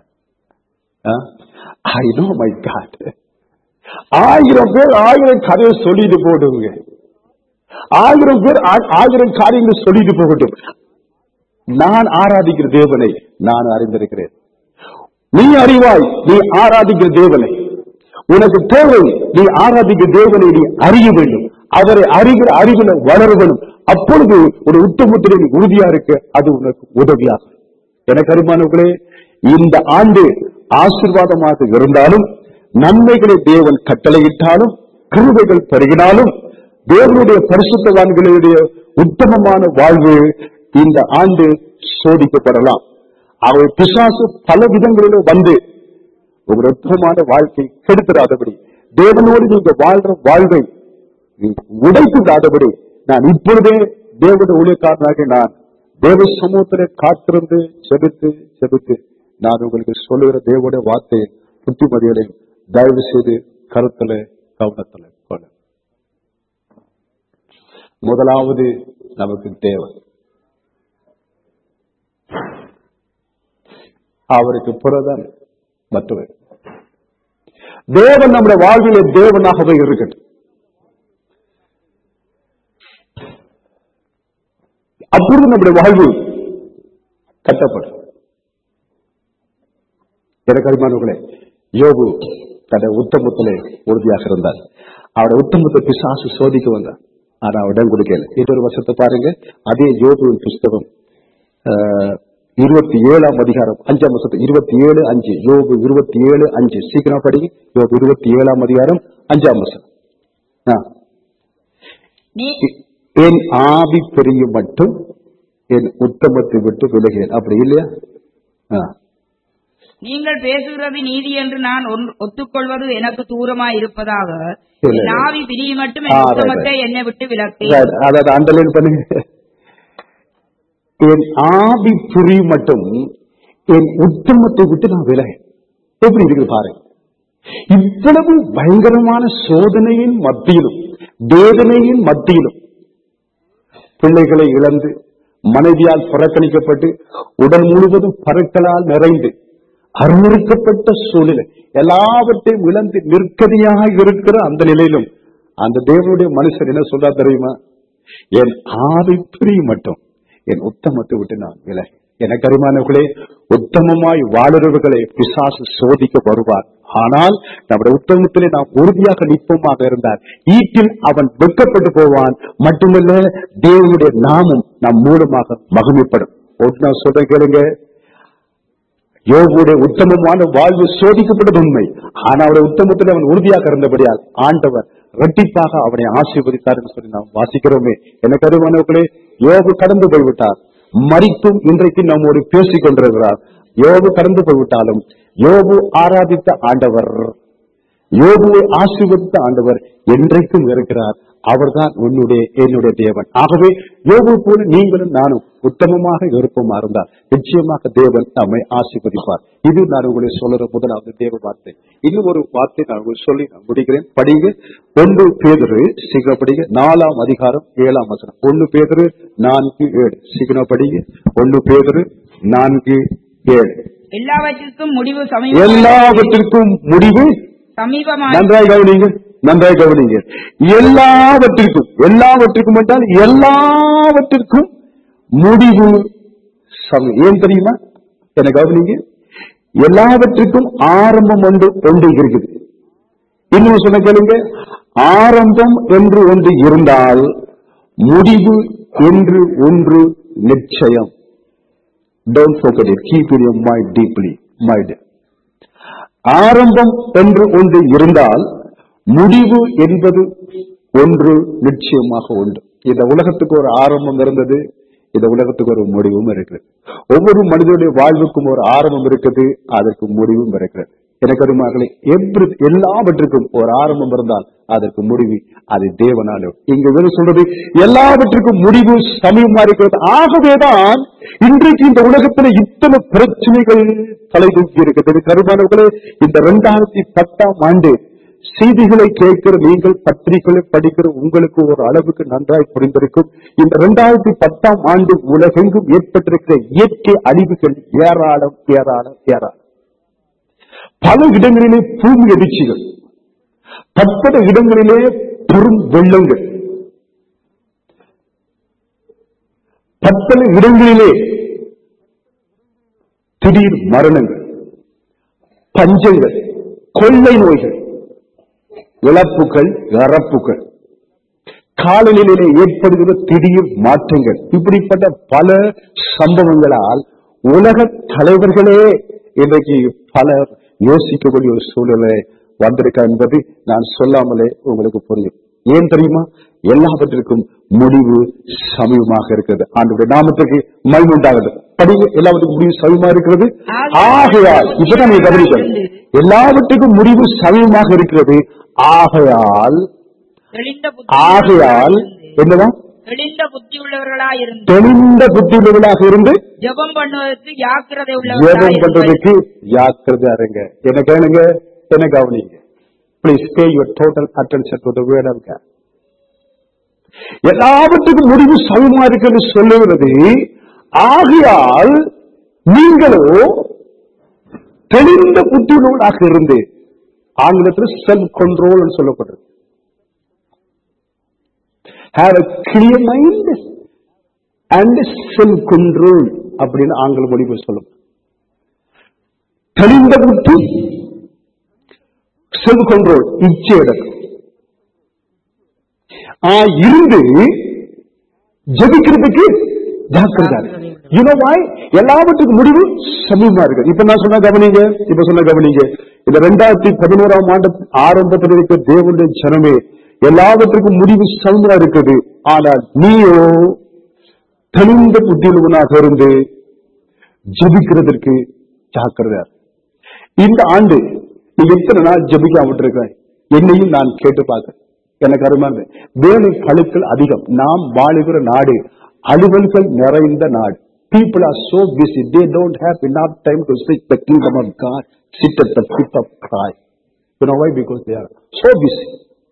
ஐ நோ மை காட் ஆயிரம் பேர் ஆயிரம் கதையை சொல்லிட்டு போடுங்க ஆயிரம் பேர் ஆ- ஆயிரம் காரியங்கள் சொல்லிட்டு போகட்டும் நான் ஆராதிக்கிற தேவனை நான் அறிந்திருக்கிறேன் நீ அறிவாய் நீ ஆராதிக்கிற தேவனை உனக்கு தேவை நீ ஆராதிக்கிற தேவனை நீ அறிய வேண்டும் அவரை அறிகிற அறிவில வளர வேண்டும் அப்பொழுது ஒரு உத்தமத்திலே நீ உறுதியா இருக்க அது உனக்கு உதவியாகும் எனக்கு அருமானவர்களே இந்த ஆண்டு ஆசீர்வாதமாக இருந்தாலும் நன்மைகளை தேவன் கட்டளையிட்டாலும் கிருபைகள் பெருகினாலும் தேவனுடைய பரிசுத்தவான்களுடைய உத்தமமான வாழ்வு இந்த ஆண்டு சோதிக்கப்படலாம் அவர் பிசாசு பல விதங்களிலும் வந்து ஒரு உத்தமமான வாழ்க்கை கெடுத்துடாதபடி தேவனோடு நீங்க வாழ்ற வாழ்வை உடைத்து விடாதபடி நான் இப்பொழுதே தேவனுடைய ஊழியக்காரனாக நான் தேவ சமூகத்திலே காத்திருந்து செபித்து செபித்து நான் உங்களுக்கு சொல்லுகிற தேவனுடைய வார்த்தையை புத்திமதிகளை தயவு செய்து கருத்துல கவனத்துல கொள்ள முதலாவது நமக்கு தேவை அவருக்கு புறதான் மற்றவர் தேவன் நம்முடைய வாழ்விலே தேவனாகவே இருக்கட்டும் அப்பொழுது நம்முடைய வாழ்வு கட்டப்படும் எனக்கு அபிமானங்களே யோபு தன்னுடைய உத்தமத்திலே உறுதியாக இருந்தார் அவருடைய உத்தமத்தை பிசாசு சோதிக்க வந்தார் ஆனா அவர் இடம் கொடுக்கல இன்னொரு வருஷத்தை பாருங்க அதே யோபுவின் புஸ்தகம் ஆஹ், இருபத்தி ஏழாம் அதிகாரம் அஞ்சாம் வருஷத்து இருபத்தி ஏழு அஞ்சு யோபு இருபத்தி ஏழு அஞ்சு சீக்கிரம் படிங்க யோபு இருபத்தி ஏழாம் அதிகாரம் அஞ்சாம் வருஷம் ஆ. நீ என் ஆவி பிரியும் மட்டும் என் உத்தமத்தை விட்டு விலகிறேன் அப்படி இல்லையா ஆ. நீங்கள் பேசுகிறது நீதி என்று நான் ஒன்- ஒத்துக்கொள்வது எனக்கு தூரமாய் இருப்பதாக இல்ல. என் ஆவி பிரிய மட்டும் ஆ, என் right, உத்தமத்தை என்னை விட்டு விலக்கு Right. அதாவது அண்டர்லைன் பண்ணுங்க என் ஆவி புரி மட்டும் என் உத்தமத்தை விட்டு நான் விலக எப்படி இருக்குது பாருங்க இவ்வளவு பயங்கரமான சோதனையின் மத்தியிலும் வேதனையின் மத்தியிலும் பிள்ளைகளை இழந்து மனைவியால் புறக்கணிக்கப்பட்டு உடல் முழுவதும் பருக்களால் நிறைந்து அருவருக்கப்பட்ட சூழ்நிலை எல்லாவற்றையும் இழந்து நிற்கதியாக இருக்கிற அந்த நிலையிலும் அந்த தேவனுடைய மனுஷன் என்ன சொல்றா தெரியுமா என் ஆவி பிரி மட்டும் என் உத்தமத்தை விட்டு நான் விலகி எனக்கு அருமானவர்களே உத்தமமாய் வாழறவர்களை பிசாசு சோதிக்க வருவார் ஆனால் நம்முடைய உத்தமத்திலே நாம் உறுதியாக நிற்போமாக இருந்தார் ஈட்டில் அவன் வெட்கப்பட்டு போவான் மட்டுமல்ல தேவனுடைய நாமம் நம் மூலமாக மகிமைப்படும் ஒன்று நான் சொல்றேன் கேளுங்க யோகுடைய உத்தமமான வாழ்வு சோதிக்கப்பட்டது உண்மை ஆனா அவருடைய உத்தமத்தில் அவன் உறுதியாக இருந்தபடியால் ஆண்டவர் இரட்டிப்பாக அவனை ஆசீர்வதித்தார் என்று சொல்லி நாம் வாசிக்கிறோமே என கருவானவர்களே யோகு கடந்து போய்விட்டார் மறித்தும் இன்றைக்கு நம்மோடு பேசிக் கொண்டிருக்கிறார் யோகு கடந்து போய்விட்டாலும் யோகு ஆராதித்த ஆண்டவர் யோகுவை ஆசீர்வதித்த ஆண்டவர் என்றைக்கும் இருக்கிறார் அவர்தான் உன்னுடைய என்னுடைய தேவன் ஆகவே யோகு போல நீங்களும் நானும் உத்தமமாக இருப்போமா இருந்தால் நிச்சயமாக தேவன் நம்மை ஆசீர்வதிப்பார் இது நான் உங்களை சொல்லுற முதலாவது தேவ வார்த்தை இன்னும் ஒரு வார்த்தை நான் உங்களுக்கு சொல்லி நான் முடிக்கிறேன் படிங்க ஒன்று பேதரு சீக்கிரம் படிங்க நாலாம் அதிகாரம் ஏழாம் வசனம் ஒன்னு பேதரு நான்கு ஏழு சீக்கிரம் படிங்க ஒன்னு பேதரு நான்கு ஏழு எல்லாவற்றிற்கும் முடிவு சமீப எல்லாவற்றிற்கும் முடிவு சமீபமாய் நன்றாய் கவனிங்க நன்றாய் கவனிங்க எல்லாவற்றிற்கும் எல்லாவற்றிற்கும் என்றால் எல்லாவற்றிற்கும் முடிவு சம ஏன் தெரியுமா என்ன கவனிங்க எல்லாவற்றிற்கும் ஆரம்பம் ஒன்று ஒன்று இருக்குது இன்னும் சொன்ன கேளுங்க ஆரம்பம் என்று ஒன்று இருந்தால் முடிவு என்று ஒன்று நிச்சயம் don't forget it keep in your mind deeply mind ஆரம்பம் என்று ஒன்று இருந்தால் முடிவு என்பது ஒன்று நிச்சயமாக உண்டு இந்த உலகத்துக்கு ஒரு ஆரம்பம் இருந்தது இந்த உலகத்துக்கு ஒரு முடிவும் இருக்குது ஒவ்வொரு மனிதனுடைய வாழ்வுக்கும் ஒரு ஆரம்பம் இருக்குது அதற்கு முடிவும் இருக்கிறது எனக்கு அருமார்களே எவ்ரி எல்லாவற்றுக்கும் ஒரு ஆரம்பம் இருந்தால் அதற்கு முடிவு அது தேவனாலும் இங்க வேறு சொல்றது எல்லாவற்றுக்கும் முடிவு சமயமா இருக்கிறது ஆகவேதான் இன்றைக்கு இந்த உலகத்துல இத்தனை பிரச்சனைகள் தலை தூக்கி இருக்கிறது கருமானவர்களே இந்த இரண்டாயிரத்தி பத்தாம் ஆண்டு செய்திகளை கேட்கிற நீங்கள் பத்திரிகைகளை படிக்கிற உங்களுக்கு ஒரு அளவுக்கு நன்றாய் புரிந்திருக்கும் இந்த இரண்டாயிரத்தி பத்தாம் ஆண்டு உலகெங்கும் ஏற்பட்டிருக்கிற இயற்கை அழிவுகள் ஏராளம் ஏராளம் ஏராளம் பல இடங்களிலே பூமி அதிர்ச்சிகள் பற்பல இடங்களிலே பெரும் வெள்ளங்கள் பற்பல இடங்களிலே திடீர் மரணங்கள் பஞ்சங்கள் கொள்ளை நோய்கள் இழப்புகள் இறப்புகள் காலநிலையிலே ஏற்படுகிற திடீர் மாற்றங்கள் இப்படிப்பட்ட பல சம்பவங்களால் உலக தலைவர்களே இன்றைக்கு பலர் யோசிக்கக்கூடிய ஒரு சூழ்நிலை வந்திருக்கா என்பது நான் சொல்லாமலே உங்களுக்கு புரியும் ஏன் தெரியுமா எல்லாவற்றிற்கும் முடிவு சமயமாக இருக்கிறது ஆண்டுடைய நாமத்துக்கு மகிழ்வுண்டாகுது படிங்க எல்லாவற்றுக்கும் முடிவு சமயமா இருக்கிறது ஆகையால் இப்பதான் நீங்க கவனிக்கணும் எல்லாவற்றுக்கும் முடிவு சமயமாக இருக்கிறது ஆகையால் தெளிந்த ஆகையால் புத்தி என்னதான் தெளிந்த புத்தி உள்ளவர்களாயிருந்து தெளிந்த புத்தியுள்ளவர்களாக இருந்து ஜெபம் பண்ணுவதற்கு ஜாக்கிரதை ஜெபம் உள்ளவர்களாயிருந்து பண்றதுக்கு ஜாக்கிரதையா இருங்க என்ன கேளுங்க என்ன கவனிங்க please pay your total attention to the word of God எல்லாவற்றுக்கும் முடிவு சமமா இருக்கிறது சொல்லுகிறது ஆகையால் நீங்களோ தெளிந்த புத்தியுள்ளவர்களாக இருந்து ஆங்கிலத்தில் செல்ஃப் கண்ட்ரோல் சொல்லப்படுறது have a clear mind and self control அப்படின்னு ஆங்கில மொழிபெயர் சொல்லும் தெளிந்த புத்தி செல்ஃப் கண்ட்ரோல் இச்சையடக்கம் ஆ, இருந்து ஜெபிக்கிறதுக்கு ஜாக்கிரதா யூனோ வாய் எல்லாவற்றுக்கும் முடிவு சமீபமா இருக்கு இப்ப நான் சொன்ன கவனிங்க இப்ப சொன்ன கவனிங்க இந்த ரெண்டாயிரத்தி பதினோராம் ஆண்டு ஆரம்பத்தில் இருக்க தேவனுடைய ஜனமே எல்லாவற்றுக்கும் முடிவு சமமா இருக்குது ஆனால் நீயோ தெளிந்த புத்தியுள்ளவனாக இருந்து ஜெபிக்கிறதற்கு ஜாக்கிரதா இரு. இந்த ஆண்டு நீ எத்தனை நாள் ஜெபிக்காம விட்டுருக்க என்னையும் நான் கேட்டு பார்க்கிறேன் எனக்கு அருமையான வேலை பழுக்கள் அதிகம் நாம் வாழுகிற நாடு அலுவல்கள் நிறைந்த நாடு people are so busy they don't have enough time to seek the kingdom of god sit at the feet of christ you know why because they are so busy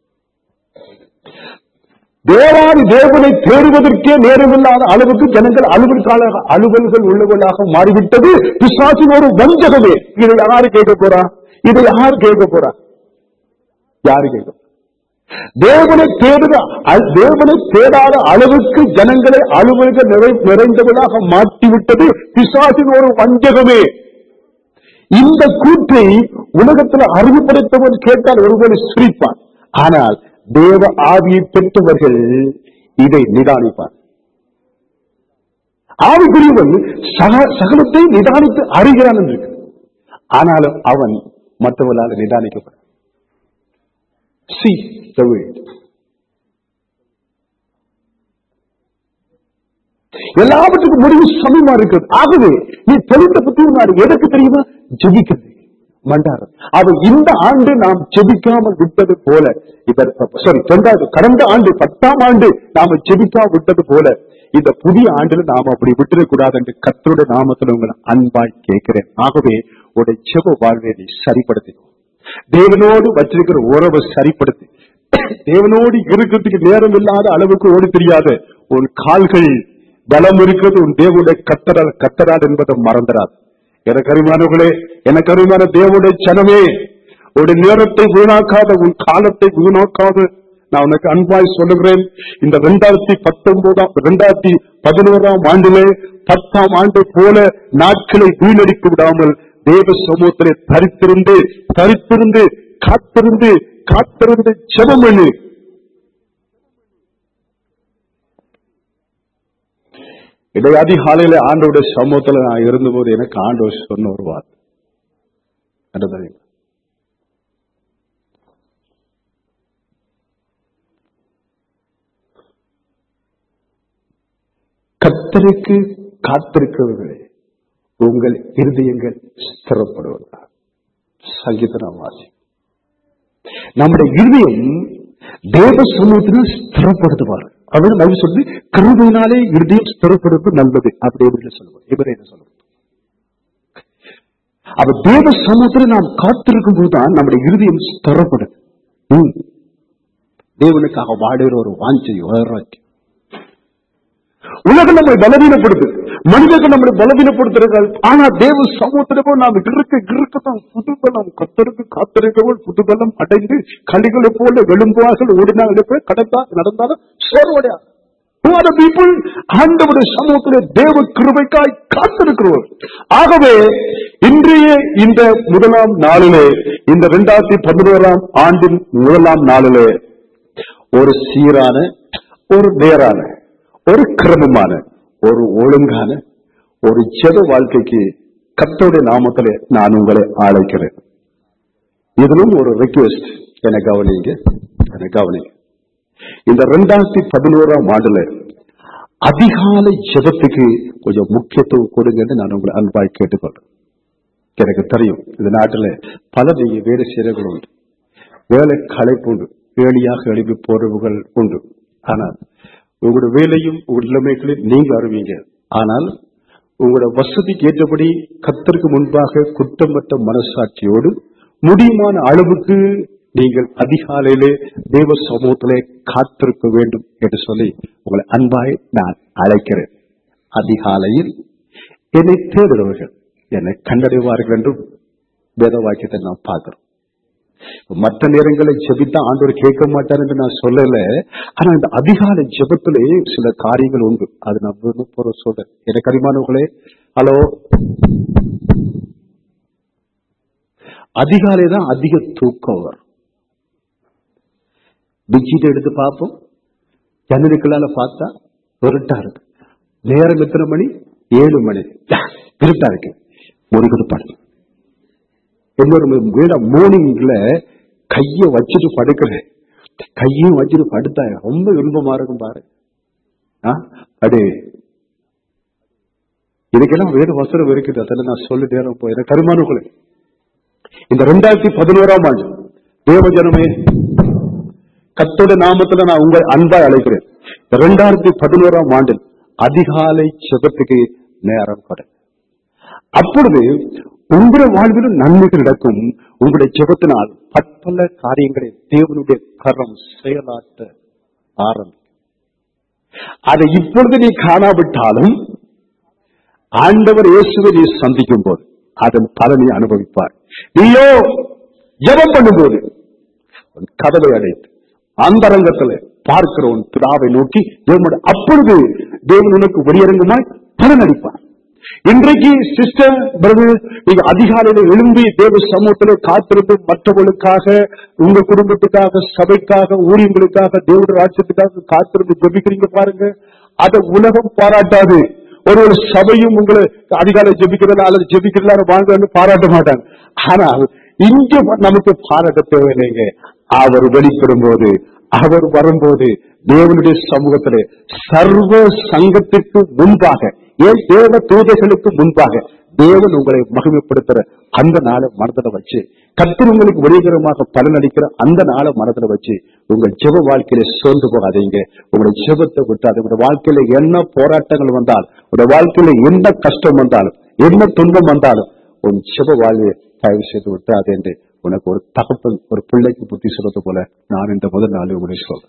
தேவாதி தேவனை தேடுவதற்கே நேரமில்லாத அளவுக்கு ஜனங்கள் அலுவல்கால அலுவல்கள் உள்ளவர்களாக மாறிவிட்டது பிசாசின் ஒரு வஞ்சகமே இதை யாரு கேட்க போறா இதை யார் கேட்க போறா யாரு கேட்க போறா? தேவனை தேடுற அ- தேவனை தேடாத அளவுக்கு ஜனங்களை அலுவல்கள் நிறை நிறைந்தவர்களாக மாற்றிவிட்டது பிசாசின் ஒரு வஞ்சகமே இந்த கூற்றை உலகத்தில் அறிவுப்படுத்தவன் கேட்டால் ஒருவனை சிரிப்பான் ஆனால் தேவ ஆவியை பெற்றவர்கள் இதை நிதானிப்பார் ஆவிக்குரியவன் சக சகலத்தை நிதானித்து அறிகிறான் என்று இருக்கு. ஆனாலும் அவன் மற்றவர்களால் நிதானிக்கப்பட சி the way எல்லாவற்றுக்கும் முடிவு சமயமா இருக்கிறது ஆகவே நீ தெளிந்த புத்தியுள்ளாரு எதற்கு தெரியுமா ஜெபிக்கிறது மண்டாரம் அவ இந்த ஆண்டு நாம் ஜெபிக்காமல் விட்டது போல சாரி ரெண்டாவது கடந்த ஆண்டு பத்தாம் ஆண்டு நாம ஜெபிக்காம விட்டது போல இந்த புதிய ஆண்டுல நாம அப்படி விட்டுடக்கூடாது என்று கர்த்தருடைய நாமத்தில் உங்களை அன்பாய் கேட்கிறேன் ஆகவே உடைய செப வாழ்வை நீ சரிப்படுத்திக்கோ தேவனோடு வச்சிருக்கிற உறவை சரிப்படுத்தி தேவனோடு இருக்கிறதுக்கு நேரம் இல்லாத அளவுக்கு ஓடி தெரியாத உன் கால்கள் பலம் இருக்கிறது உன் தேவனுடைய கத்தரால் கத்தரால் என்பதை மறந்துடாது எனக்கு அருமையானவர்களே எனக்கு அருமையான தேவனுடைய சனமே உடைய நேரத்தை வீணாக்காத உன் காலத்தை வீணாக்காத நான் உனக்கு அன்பாய் சொல்லுகிறேன் இந்த ரெண்டாயிரத்தி பத்தொன்பதாம் ரெண்டாயிரத்தி பதினோராம் ஆண்டிலே பத்தாம் ஆண்டு போல நாட்களை வீணடித்து விடாமல் தேவ சமூகத்திலே தரித்திருந்து தரித்திருந்து காத்திருந்து காத்திருந்து ஜெபம் பண்ணு இடை அதிகாலையில ஆண்டோடைய சமூகத்துல நான் இருந்தபோது எனக்கு ஆண்டவர் சொன்ன ஒரு வார்த்தை என்ன தெரியுமா கத்தருக்கு காத்திருக்கிறவர்களே உங்கள் இருதயங்கள் ஸ்திரப்படுவதா சங்கீதம் வாசி நம்முடைய இருதயம் தேவ சமூகத்தில் ஸ்திரப்படுத்துவார் அவர் நம்ம சொல்லி கருவினாலே இருதயம் ஸ்திரப்படுவது நல்லது அப்படி எப்படி சொல்லுவார் இவர் என்ன சொல்லுவார் அவர் தேவ சமூகத்தில் நாம் காத்திருக்கும் போதுதான் நம்முடைய இருதயம் ஸ்திரப்படுது ம். தேவனுக்காக வாடுகிற ஒரு வாஞ்சை வைராக்கியம் உலகம் நம்மை பலவீனப்படுத்து மனிதர்கள் நம்மளை பலவீனப்படுத்துகிறார்கள் ஆனா தேவ சமூகத்திலே நாம் இருக்க இருக்கதான் புதுபலம் கத்தருக்கு காத்திருக்கவள் புதுபலம் அடைந்து களிகளை போல வெளும்புவார்கள் ஓடினார்கள் போல கடந்தா நடந்தாலும் சோர்வடையா Who are the people? ஆண்டவருடைய சமூகத்திலே தேவ கிருபைக்காய் காத்திருக்கிறவர் ஆகவே இன்றைய இந்த முதலாம் நாளிலே இந்த இரண்டாயிரத்தி பதினோராம் ஆண்டின் முதலாம் நாளிலே ஒரு சீரான ஒரு நேரான ஒரு கிரமமான ஒரு ஒழுங்கான ஒரு ஜெப வாழ்க்கைக்கு கத்தோடைய நாமத்திலே நான் உங்களை அழைக்கிறேன் இதிலும் ஒரு ரிக்வெஸ்ட் என கவனிங்க என கவனிங்க இந்த ரெண்டாயிரத்தி பதினோராம் ஆண்டுல அதிகாலை ஜெபத்துக்கு கொஞ்சம் முக்கியத்துவம் கொடுங்கன்னு நான் உங்களை அன்பாய் கேட்டுக்கொள்றேன் எனக்கு தெரியும் இந்த நாட்டுல பல நீங்க வேலை செய்யறவர்கள் உண்டு வேலை களைப்பு உண்டு வேலியாக எழுப்பி போறவர்கள் உண்டு ஆனால் உங்களோட வேலையும் உங்கள் நிலைமைகளையும் நீங்க அறிவீங்க ஆனால் உங்களோட வசதிக்கு ஏற்றபடி கத்தருக்கு முன்பாக குற்றமற்ற மனசாட்சியோடு முடியுமான அளவுக்கு நீங்கள் அதிகாலையிலே தேவ சமூகத்திலே காத்திருக்க வேண்டும் என்று சொல்லி உங்களை அன்பாய் நான் அழைக்கிறேன் அதிகாலையில் என்னை தேடுகிறவர்கள் என்னை கண்டடைவார்கள் என்றும் வேத வாக்கியத்தை நான் பார்க்கிறோம் மற்ற நேரங்களில் ஜெபித்தா ஆண்டவர் கேட்க மாட்டார் என்று நான் சொல்லல ஆனா இந்த அதிகாலை ஜெபத்திலே சில காரியங்கள் உண்டு அது நான் விரும்ப போற சொல்றேன் எனக்கு அறிமானவர்களே ஹலோ அதிகாலை தான் அதிக தூக்கம் வரும் பிச்சிட்டு எடுத்து பார்ப்போம் ஜன்னலுக்குள்ளால பார்த்தா இருட்டா இருக்கு நேரம் எத்தனை மணி ஏழு மணி இருட்டா இருக்கு முடிக்கிட்டு படுத்து இன்னொரு வீட மார்னிங்ல கைய வச்சுட்டு படுக்கிறேன் கையும் வச்சுட்டு படுத்தா ரொம்ப இன்பமா இருக்கும் பாரு ஆ? அடே இதுக்கெல்லாம் வேறு வசனம் இருக்குது அதில் நான் சொல்லிட்டே இருப்போம் எனக்கு கருமானுக்குள்ளே இந்த ரெண்டாயிரத்தி பதினோராம் ஆண்டு தேவஜனமே கத்தோட நாமத்துல நான் உங்களை அன்பாய் அழைக்கிறேன் இந்த ரெண்டாயிரத்தி பதினோராம் ஆண்டில் அதிகாலை செபத்துக்கு நேரம் கொடை அப்பொழுது உங்களுடைய வாழ்விலும் நன்மைகள் நடக்கும் உங்களுடைய ஜெபத்தினால் பற்பல காரியங்களை தேவனுடைய கரம் செயலாற்ற ஆரம்பிக்கும் அதை இப்பொழுது நீ காணாவிட்டாலும் ஆண்டவர் இயேசுவை நீ சந்திக்கும் போது அதன் பலனை அனுபவிப்பார் நீயோ ஜெபம் பண்ணும்போது உன் கதவை அடைத்து அந்தரங்கத்தில் பார்க்கிற உன் பிதாவை நோக்கி தேவனுடைய அப்பொழுது தேவன் உனக்கு வெளியரங்கமாய் பலனளிப்பார் இன்றைக்கு சிஸ்டர் பிரதர் நீங்க அதிகாலையில எழும்பி தேவ சமூகத்திலே காத்திருந்து மற்றவர்களுக்காக உங்க குடும்பத்துக்காக சபைக்காக ஊழியங்களுக்காக தேவடைய ராஜ்யத்துக்காக காத்திருந்து ஜெபிக்கிறீங்க பாருங்க அதை உலகம் பாராட்டாது ஒரு ஒரு சபையும் உங்களை அதிகாலை ஜெபிக்கிறதா அல்லது ஜெபிக்கிறதா வாங்கன்னு பாராட்ட மாட்டாங்க ஆனால் இங்க நமக்கு பாராட்ட தேவையில்லைங்க அவர் வெளிப்படும் போது அவர் வரும்போது தேவனுடைய சமூகத்திலே சர்வ சங்கத்திற்கு முன்பாக ஏன் தேவ தூதைகளுக்கு முன்பாக தேவன் உங்களை மகிமைப்படுத்துற அந்த நாளை மனதில் வச்சு கர்த்தர் உங்களுக்கு வெளியகரமாக பலனளிக்கிற அந்த நாளை மனதில் வச்சு உங்கள் ஜெப வாழ்க்கையில சோர்ந்து போகாதீங்க உங்களுடைய ஜெபத்தை விட்டாது உங்களுடைய வாழ்க்கையில என்ன போராட்டங்கள் வந்தால் உங்களுடைய வாழ்க்கையில என்ன கஷ்டம் வந்தாலும் என்ன துன்பம் வந்தாலும் உன் ஜெப வாழ்வை தயவு செய்து விட்டாது என்று உனக்கு ஒரு தகப்பன் ஒரு பிள்ளைக்கு புத்தி சொல்றது போல நான் இந்த முதல் நாள் உங்களை சொல்றேன்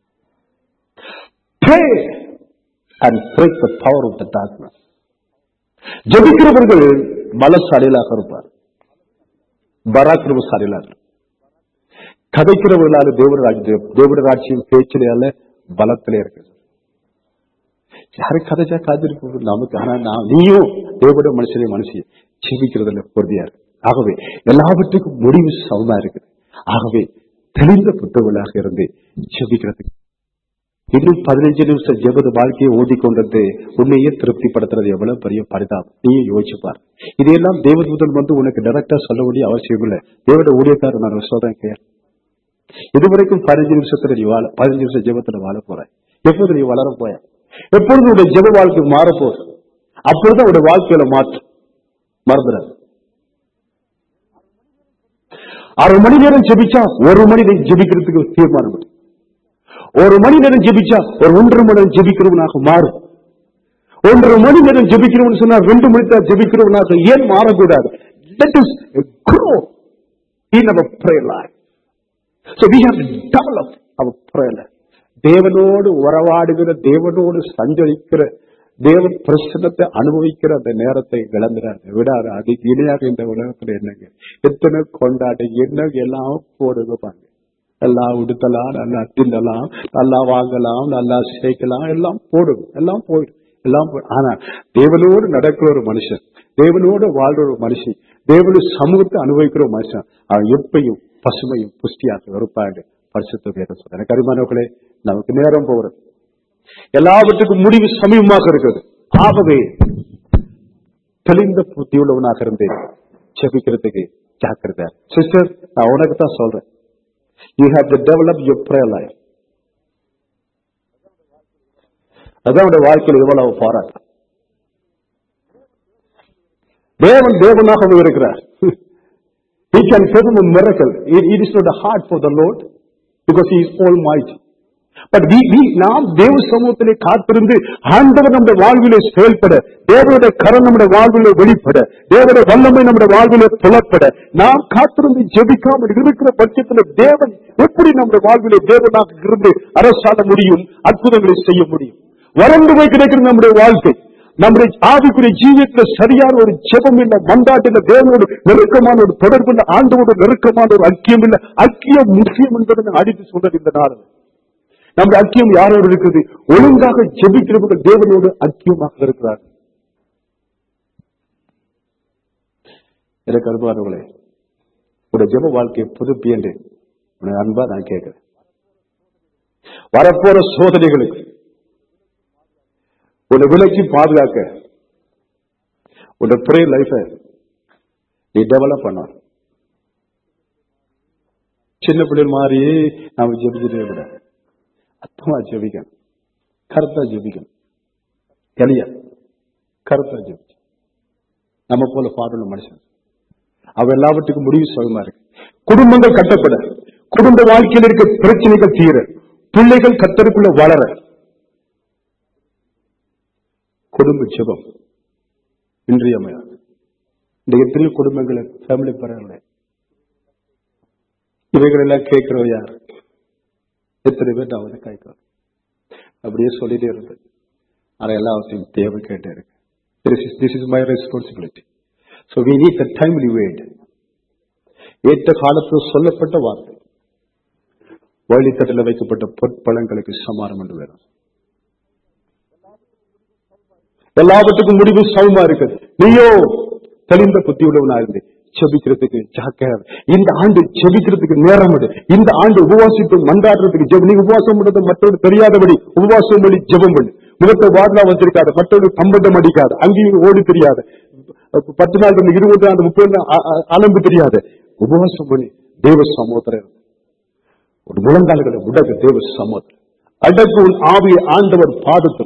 Pray and break the power of the darkness. ஜெபிக்கிறவர்கள் பலசாலிகளாக இருப்பார் பராக்கிரமசாலிகளாக கதைக்கிறவர்களால தேவட ராஜ்யம் தேவட ராட்சியம் பேச்சிலே பலத்திலே இருக்கு யாரு கதைச்சா காத்திருக்க நமக்கு ஆனா நான் நீயும் தேவட மனுஷனே மனுஷி ஜெபிக்கிறதுல பொருதியா இருக்கு ஆகவே எல்லாவற்றுக்கும் முடிவு சமமா இருக்குது ஆகவே தெளிந்த புத்தகங்களாக இருந்து ஜெபிக்கிறதுக்கு இன்னும் பதினஞ்சு நிமிஷம் ஜெபது வாழ்க்கையை ஓடிக்கொண்டது உன்னையே திருப்திப்படுத்துறது எவ்வளவு பெரிய பரிதாபம் நீயே யோசிச்சு பாரு இதையெல்லாம் தேவதூதன் வந்து உனக்கு டைரக்டா சொல்ல வேண்டிய அவசியம் இல்லை தேவட ஊழியக்காரர் நான் சொல்றேன் கேள் இதுவரைக்கும் பதினஞ்சு நிமிஷத்துல நீ வாழ பதினஞ்சு நிமிஷம் ஜெபத்துல வாழ போற எப்போது நீ வளர போய எப்பொழுது உடைய ஜெப வாழ்க்கை மாறப்போகுது அப்பொழுது உடைய வாழ்க்கையில மாற்று மறந்துடாது அரை மணி நேரம் ஜெபிச்சா ஒரு மணி நேரம் ஜெபிக்கிறதுக்கு தீர்மானம் பண்ணு. ஒரு மணி நேரம் ஜெபிச்சா ஒரு ஒன்றரை மணி நேரம் ஜெபிக்கிறவனாக மாறும் ஒன்றரை மணி நேரம் ஜெபிக்கிறவன் சொன்னா ரெண்டு மணி நேரம் ஜெபிக்கிறவனாக ஏன் மாறக்கூடாது Let us grow in our prayer life. So we have to develop our prayer life. தேவனோடு உறவாடுகிற தேவனோடு சஞ்சரிக்கிற தேவன் பிரசனத்தை அனுபவிக்கிற அந்த நேரத்தை இழந்துடாது விடாது அதுக்கு இணையாக இந்த உலகத்துல என்னங்க எத்தனை கொண்டாடி என்ன எல்லாம் போடுங்க பாருங்க எல்லாம் உடுத்தலாம் நல்லா தின்னலாம் நல்லா வாங்கலாம் நல்லா சேர்க்கலாம் எல்லாம் போடும் எல்லாம் போயிடும் எல்லாம் போய்- ஆனா தேவனோடு நடக்கிற ஒரு மனுஷன் தேவனோடு வாழ்ற ஒரு மனுஷன் தேவனுடைய சமூகத்தை அனுபவிக்கிற ஒரு மனுஷன் அவன் எப்பையும் பசுமையும் புஷ்டியாக இருப்பாங்க பரிசுத்த வேதம் சொல்ற எனக்கு அருமானவர்களே நமக்கு நேரம் போகிறது எல்லாவற்றுக்கும் முடிவு சமீபமாக இருக்கிறது ஆகவே தெளிந்த புத்தி உள்ளவனாக இருந்தேன் செபிக்கிறதுக்கு ஜாக்கிரதை சிஸ்டர் நான் உனக்கு தான் சொல்றேன் you have to develop your prayer life அதான் உடைய வாழ்க்கையில் எவ்வளவு பாராட்டு தேவன் தேவனாகவே இருக்கிறார் He can perform a miracle. It, it is not hard for the Lord because He is almighty. But நாம் தேவ சமூகத்திலே காத்திருந்து ஆண்டவர் நம்முடைய வாழ்விலே செயல்பட தேவனுடைய கரம் நம்முடைய வாழ்விலே வெளிப்பட தேவனுடைய வல்லமை நம்முடைய வாழ்விலே புலப்பட நாம் காத்திருந்து ஜெபிக்காமல் இருக்கிற பட்சத்தில் தேவன் எப்படி நம்முடைய வாழ்விலே தேவனாக இருந்து அரசாட முடியும் அற்புதங்களை செய்ய முடியும் வறண்டு போய் கிடைக்கிற நம்முடைய வாழ்க்கை நம்முடைய ஆவிக்குரிய ஜீவியத்துல சரியான ஒரு ஜெபம் இல்ல மந்தாட்டில தேவனோடு நெருக்கமான ஒரு தொடர்பு இல்ல ஆண்டோடு நெருக்கமான ஒரு ஐக்கியம் இல்ல ஐக்கியம் முக்கியம் என்பதை நான் அடித்து சொல்றது இந்த நாடு நம்முடைய ஐக்கியம் யாரோடு இருக்குது ஒழுங்காக ஜெபிக்கிறவர்கள் தேவனோடு ஐக்கியமாக இருக்கிறார் எனக்கு அன்பானவர்களே உடைய ஜெப வாழ்க்கையை புதுப்பியேன் உன்னை அன்பா நான் கேட்கிறேன் வரப்போற சோதனைகளுக்கு உன்னை விலக்கி பாதுகாக்க உன்னை ப்ரே லைஃப நீ டெவலப் பண்ண சின்ன பிள்ளைகள் மாதிரி நாம ஜெபிக்கிறதே விட அத்தமா ஜெபிக்கணும் கருத்தா ஜெபிக்கணும் எளிய கருத்தா ஜெபிக்க நம்ம போல பாடுள்ள மனுஷன் அவ எல்லாவற்றுக்கும் முடிவு சுகமா இருக்கு குடும்பங்கள் கட்டப்பட குடும்ப வாழ்க்கையில் இருக்க பிரச்சனைகள் தீர பிள்ளைகள் கத்தருக்குள்ள வளர குடும்ப ஜெபம் இன்றியமையாது இந்த எத்தனை குடும்பங்களை ஃபேமிலி பரவாயில்ல இவைகள் எல்லாம் கேட்கிறோம் யார் எத்தனை பேர் நான் வந்து கேட்கிறோம் அப்படியே சொல்லிட்டே இருந்தேன் ஆனா எல்லாத்தையும் தேவை கேட்டே இருக்கு this is my responsibility so we need the timely word ஏற்ற காலத்தில் சொல்லப்பட்ட வார்த்தை வழித்தட்டில் வைக்கப்பட்ட பொற்பழங்களுக்கு சமானம் என்று வேணும் எல்லாவற்றுக்கும் முடிவு சமமா இருக்குது நீயோ தெளிந்த புத்தி உள்ளவனா இருந்து செபிக்கிறதுக்கு ஜாக்கிரதை இந்த ஆண்டு செபிக்கிறதுக்கு நேரம் எடு. இந்த ஆண்டு உபவாசித்து மன்றாடுறதுக்கு ஜெபம் நீ உபவாசம் பண்றது மற்றவர்கள் தெரியாதபடி உபவாசம் பண்ணி ஜெபம் பண்ணு முகத்தை வாடலா வச்சிருக்காது மற்றவர்கள் கம்பட்டம் அடிக்காது அங்கேயும் ஓடி தெரியாது பத்து நாள் இருந்து இருபது ஆண்டு முப்பது நாள் அ- அ- அலம்பு தெரியாது உபவாசம் பண்ணி தேவ சமோதரன் ஒரு முழங்கால்களை உடகு தேவ சமோதரன் அடக்கு உன் ஆவிய ஆண்டவர் பாதத்தில்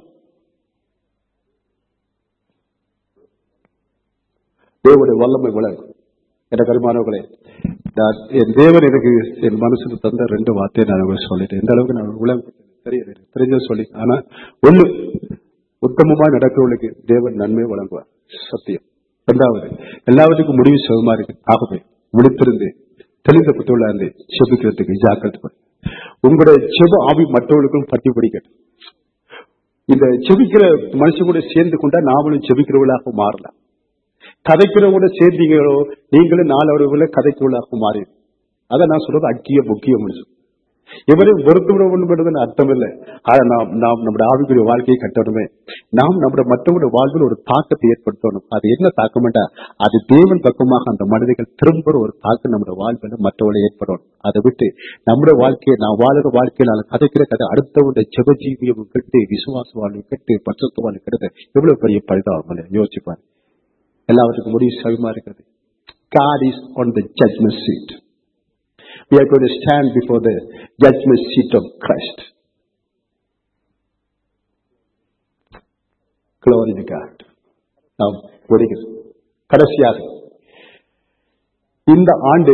தேவனுடைய வல்லமை விளங்கும் எனக்கு அருமானவர்களே நான் என் தேவன் எனக்கு என் மனசுக்கு தந்த ரெண்டு வார்த்தையை நான் உங்களுக்கு சொல்லிட்டேன் இந்த அளவுக்கு நான் விளங்க தெரியல தெரிஞ்ச சொல்லி ஆனா ஒண்ணு உத்தமமா நடக்கிறவர்களுக்கு தேவன் நன்மை வழங்குவார் சத்தியம் இரண்டாவது எல்லாவற்றுக்கும் முடிவு சுகமா இருக்கு ஆகவே விழித்திருந்து தெளிந்த புத்தகங்களா இருந்து செபிக்கிறதுக்கு ஜாக்கிரதை பண்ணு. உங்களுடைய செப ஆவி மற்றவர்களுக்கும் பட்டி பிடிக்கட்டும் இந்த செபிக்கிற மனுஷன் கூட சேர்ந்து கொண்டா நாமளும் செபிக்கிறவர்களாக மாறலாம் கதைக்கிறவங்க சேர்ந்தீங்களோ நீங்களும் நாலு கதைக்கிறவர்களாக மாறி அதான் நான் சொல்றது அக்கிய முக்கியம் இவரையும் வெறுத்துவிடணும் அர்த்தம் இல்லை ஆனா நாம் நாம் நம்முடைய ஆவிக்குரிய வாழ்க்கையை கட்டணுமே நாம் நம்முடைய மற்றவங்களுடைய வாழ்வில் ஒரு தாக்கத்தை ஏற்படுத்தணும் அது என்ன தாக்கம்டா அது தேவன் பக்கமாக அந்த மனிதர்கள் திரும்ப ஒரு தாக்கம் நம்முடைய வாழ்வில் மற்றவர்களை ஏற்படணும் அதை விட்டு நம்முடைய வாழ்க்கையை நான் வாழுற வாழ்க்கையை நான் கதைக்கிற கதை அடுத்தவனுடைய ஜெபஜீவியம் கெட்டு விசுவாச வாழ்வு கெட்டு பட்சத்து வாழ்வு கெடுது எவ்வளவு பெரிய பரிதாபம் யோசிப்பாரு எல்லாவற்றுக்கும் முடிவு சவிமா இருக்கிறது God is on the judgment seat. We are going to stand before the judgment seat of Christ. Glory to God. நாம் வருகிறோம் கடைசியாக இந்த ஆண்டு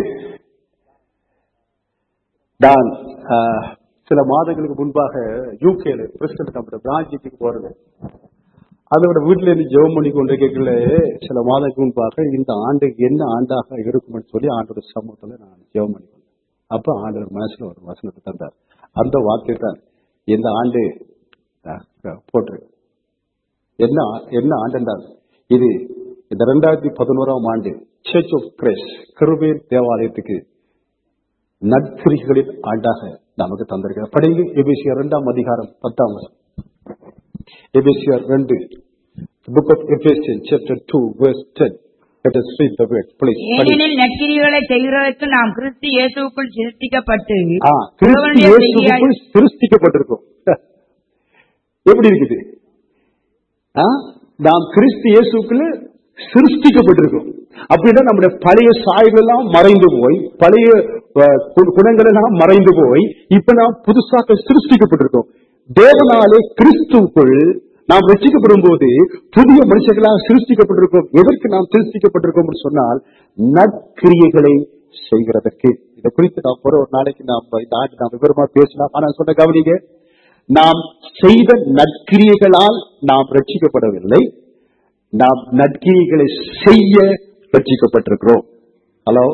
நான் ஆஹ், சில மாதங்களுக்கு முன்பாக யூகேல பிரசிடண்ட் நம்முடைய பிராஞ்சிக்கு போறது அதோட வீட்டுல இருந்து ஜெபம் பண்ணி கொண்டு கேட்கல சில மாதத்துக்கு முன்பாக இந்த ஆண்டு என்ன ஆண்டாக இருக்கும்னு சொல்லி ஆண்டோட சமூகத்துல நான் ஜெபம் பண்ணி கொண்டேன் அப்ப ஆண்டவர் மனசுல ஒரு வசனத்தை தந்தார் அந்த வாக்கை தான் இந்த ஆண்டு போட்டு என்ன என்ன ஆண்டு என்றால் இது இந்த ரெண்டாயிரத்தி பதினோராம் ஆண்டு சர்ச் ஆஃப் கிரைஸ் கிருபேர் தேவாலயத்துக்கு நற்கிரிகளின் ஆண்டாக நமக்கு தந்திருக்கிறார் படிங்க எபிசியர் இரண்டாம் அதிகாரம் பத்தாம் வசனம் எபிசியர் ரெண்டு book of Ephesian chapter two verse 10 let us read the word please படி. ஏனெனில் நற்கிரிகளை செய்கிறதற்கு நாம் கிறிஸ்து இயேசுவுக்குள் சிருஷ்டிக்கப்பட்டு ஆ, கிறிஸ்து தேவனுடைய செய்தியாய் இயேசுவுக்குள் சிருஷ்டிக்கப்பட்டிருக்கோம் எப்படி இருக்குது ஆ? நாம் கிறிஸ்து இயேசுக்குள்ள சிருஷ்டிக்கப்பட்டிருக்கோம் அப்படின்னா நம்முடைய பழைய சாய்கள் எல்லாம் மறைந்து போய் பழைய அஹ், கு- குணங்கள் எல்லாம் மறைந்து போய் இப்ப நாம் புதுசாக சிருஷ்டிக்கப்பட்டிருக்கோம் தேவனாலே கிறிஸ்துவுக்குள் நாம் ரசிக்கப்படும் போது புதிய மனுஷர்களாக சிருஷ்டிக்கப்பட்டிருக்கோம் எதற்கு நாம் சிருஷ்டிக்கப்பட்டிருக்கோம் என்று சொன்னால் நற்கிரியைகளை செய்கிறதற்கு இதை குறித்து நாம் போற ஒரு நாளைக்கு நாம் இந்த ஆண்டு நாம் விவரமா பேசலாம் ஆனா சொன்ன கவனிங்க நாம் செய்த நற்கிரியைகளால் நாம் ரட்சிக்கப்படவில்லை நாம் நற்கிரியைகளை செய்ய ரட்சிக்கப்பட்டிருக்கிறோம் ஹலோ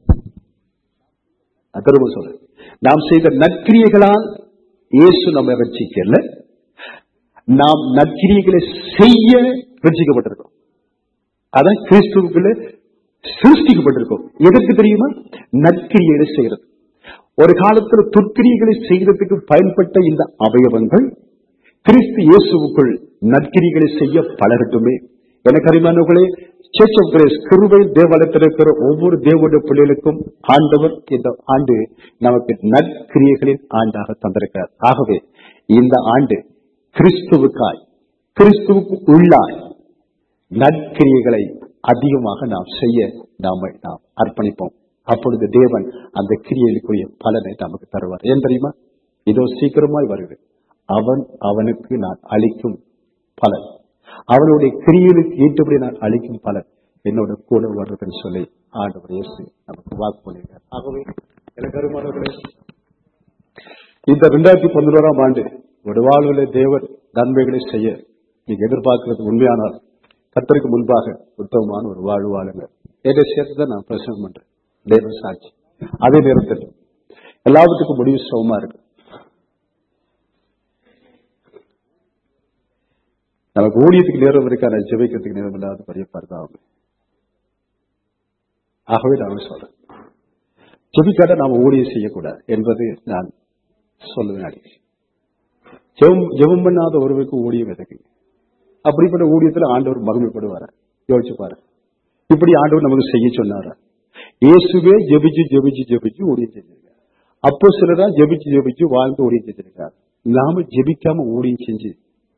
திரும்ப சொல்ல நாம் செய்த நற்கிரியைகளால் இயேசு நம்மை ரட்சிக்கல நாம் நற்கிரியைகளை செய்ய ரட்சிக்கப்பட்டிருக்கிறோம் அதான் கிறிஸ்துவுக்குள்ள சிருஷ்டிக்கப்பட்டிருக்கோம் எதற்கு தெரியுமா நற்கிரியைகளை செய்யறது ஒரு காலத்துல துர்க்கிரியைகளை செய்யறதுக்கு பயன்பட்ட இந்த அவயவங்கள் கிறிஸ்து இயேசுவுக்குள் நற்கிரிகளை செய்ய பழகட்டுமே எனக்கு அறிமானவர்களே சர்ச் ஆஃப் கிரேஸ் கிருபை தேவாலயத்தில் இருக்கிற ஒவ்வொரு தேவனுடைய பிள்ளைகளுக்கும் ஆண்டவர் இந்த ஆண்டு நமக்கு நற்கிரியைகளின் ஆண்டாக தந்திருக்கிறார் ஆகவே இந்த ஆண்டு கிறிஸ்துவுக்காய் கிறிஸ்துவுக்கு உள்ளாய் நற்கிரியைகளை அதிகமாக நாம் செய்ய நாம நாம் அர்ப்பணிப்போம் அப்பொழுது தேவன் அந்த கிரியைகளுக்குரிய பலனை நமக்கு தருவார் ஏன் தெரியுமா இதோ சீக்கிரமாய் வருது அவன் அவனுக்கு நான் அளிக்கும் பலன் அவனுடைய கிரியைகளுக்கு ஏற்றபடி நான் அளிக்கும் பலன் என்னோட கூட வருதுன்னு சொல்லி ஆண்டவர் இயேசு நமக்கு வாக்கு பண்ணியிருக்கார் ஆகவே எனக்கு அருமானவர்களே இந்த ரெண்டாயிரத்தி பதினோராம் ஆண்டு ஒரு வாழ்வில் தேவன் நன்மைகளை செய்ய நீங்க எதிர்பார்க்கிறது உண்மையானால் கத்தருக்கு முன்பாக உத்தமமான ஒரு வாழ்வு வாழுங்க எதை சேர்த்து தான் நான் பிரசவம் பண்றேன் தேவன் சாட்சி அதே நேரத்தில் எல்லாத்துக்கும் முடிவு சுகமா இருக்கு நமக்கு ஊழியத்துக்கு நேரம் இருக்கான ஜெபிக்கிறதுக்கு நேரம் இல்லாத பெரிய பரிதாபம் ஆகவே நான் சொல்றேன் ஜெபிக்காத நாம ஊழியம் செய்யக்கூடாது என்பது நான் சொல்லுவேன் அடிக்கடி ஜெபம் ஜெபம் பண்ணாத ஒருவருக்கு ஊழியம் எதுக்கு அப்படிப்பட்ட ஊழியத்துல ஆண்டவர் மகிமைப்படுவார யோசிச்சு பாரு இப்படி ஆண்டவர் நமக்கு செய்ய சொன்னாரா இயேசுவே ஜெபிச்சு ஜெபிச்சு ஜெபிச்சு ஊழியம் செஞ்சிருக்காரு அப்போ சிலரா ஜெபிச்சு ஜெபிச்சு வாழ்ந்து ஊழியம் செஞ்சிருக்காரு நாம ஜெபிக்காம ஊழியம் செஞ்சு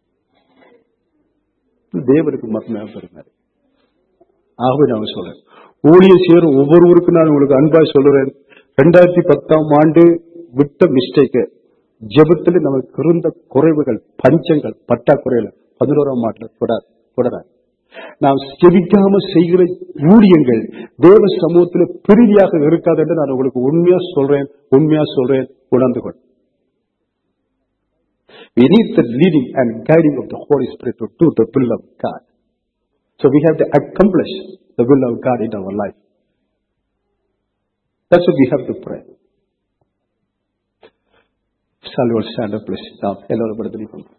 தேவனுக்கு மட்டும்தான் பெருமாறு ஆகவே நான் சொல்றேன் ஊழியம் செய்யற ஒவ்வொருவருக்கும் நான் உங்களுக்கு அன்பாய் சொல்றேன் ரெண்டாயிரத்தி பத்தாம் ஆண்டு விட்ட மிஸ்டேக் ஜெபத்தில் நமக்கு இருந்த குறைவுகள் பஞ்சங்கள் பட்டாக்குறைகள் பதினோராம் ஆண்டுல தொடர் தொடராது நாம் செவிக்காம செய்கிற ஊழியங்கள் தேவ சமூகத்தில் பெரிதியாக இருக்காது என்று நான் உங்களுக்கு உண்மையா சொல்றேன் உண்மையா சொல்றேன் உணர்ந்து கொள் We need the leading and guiding of the Holy Spirit to do the will of God. So we have to accomplish the will of God in our life. That's what we have to pray. Shall we all stand up, please? Now, hello, everybody.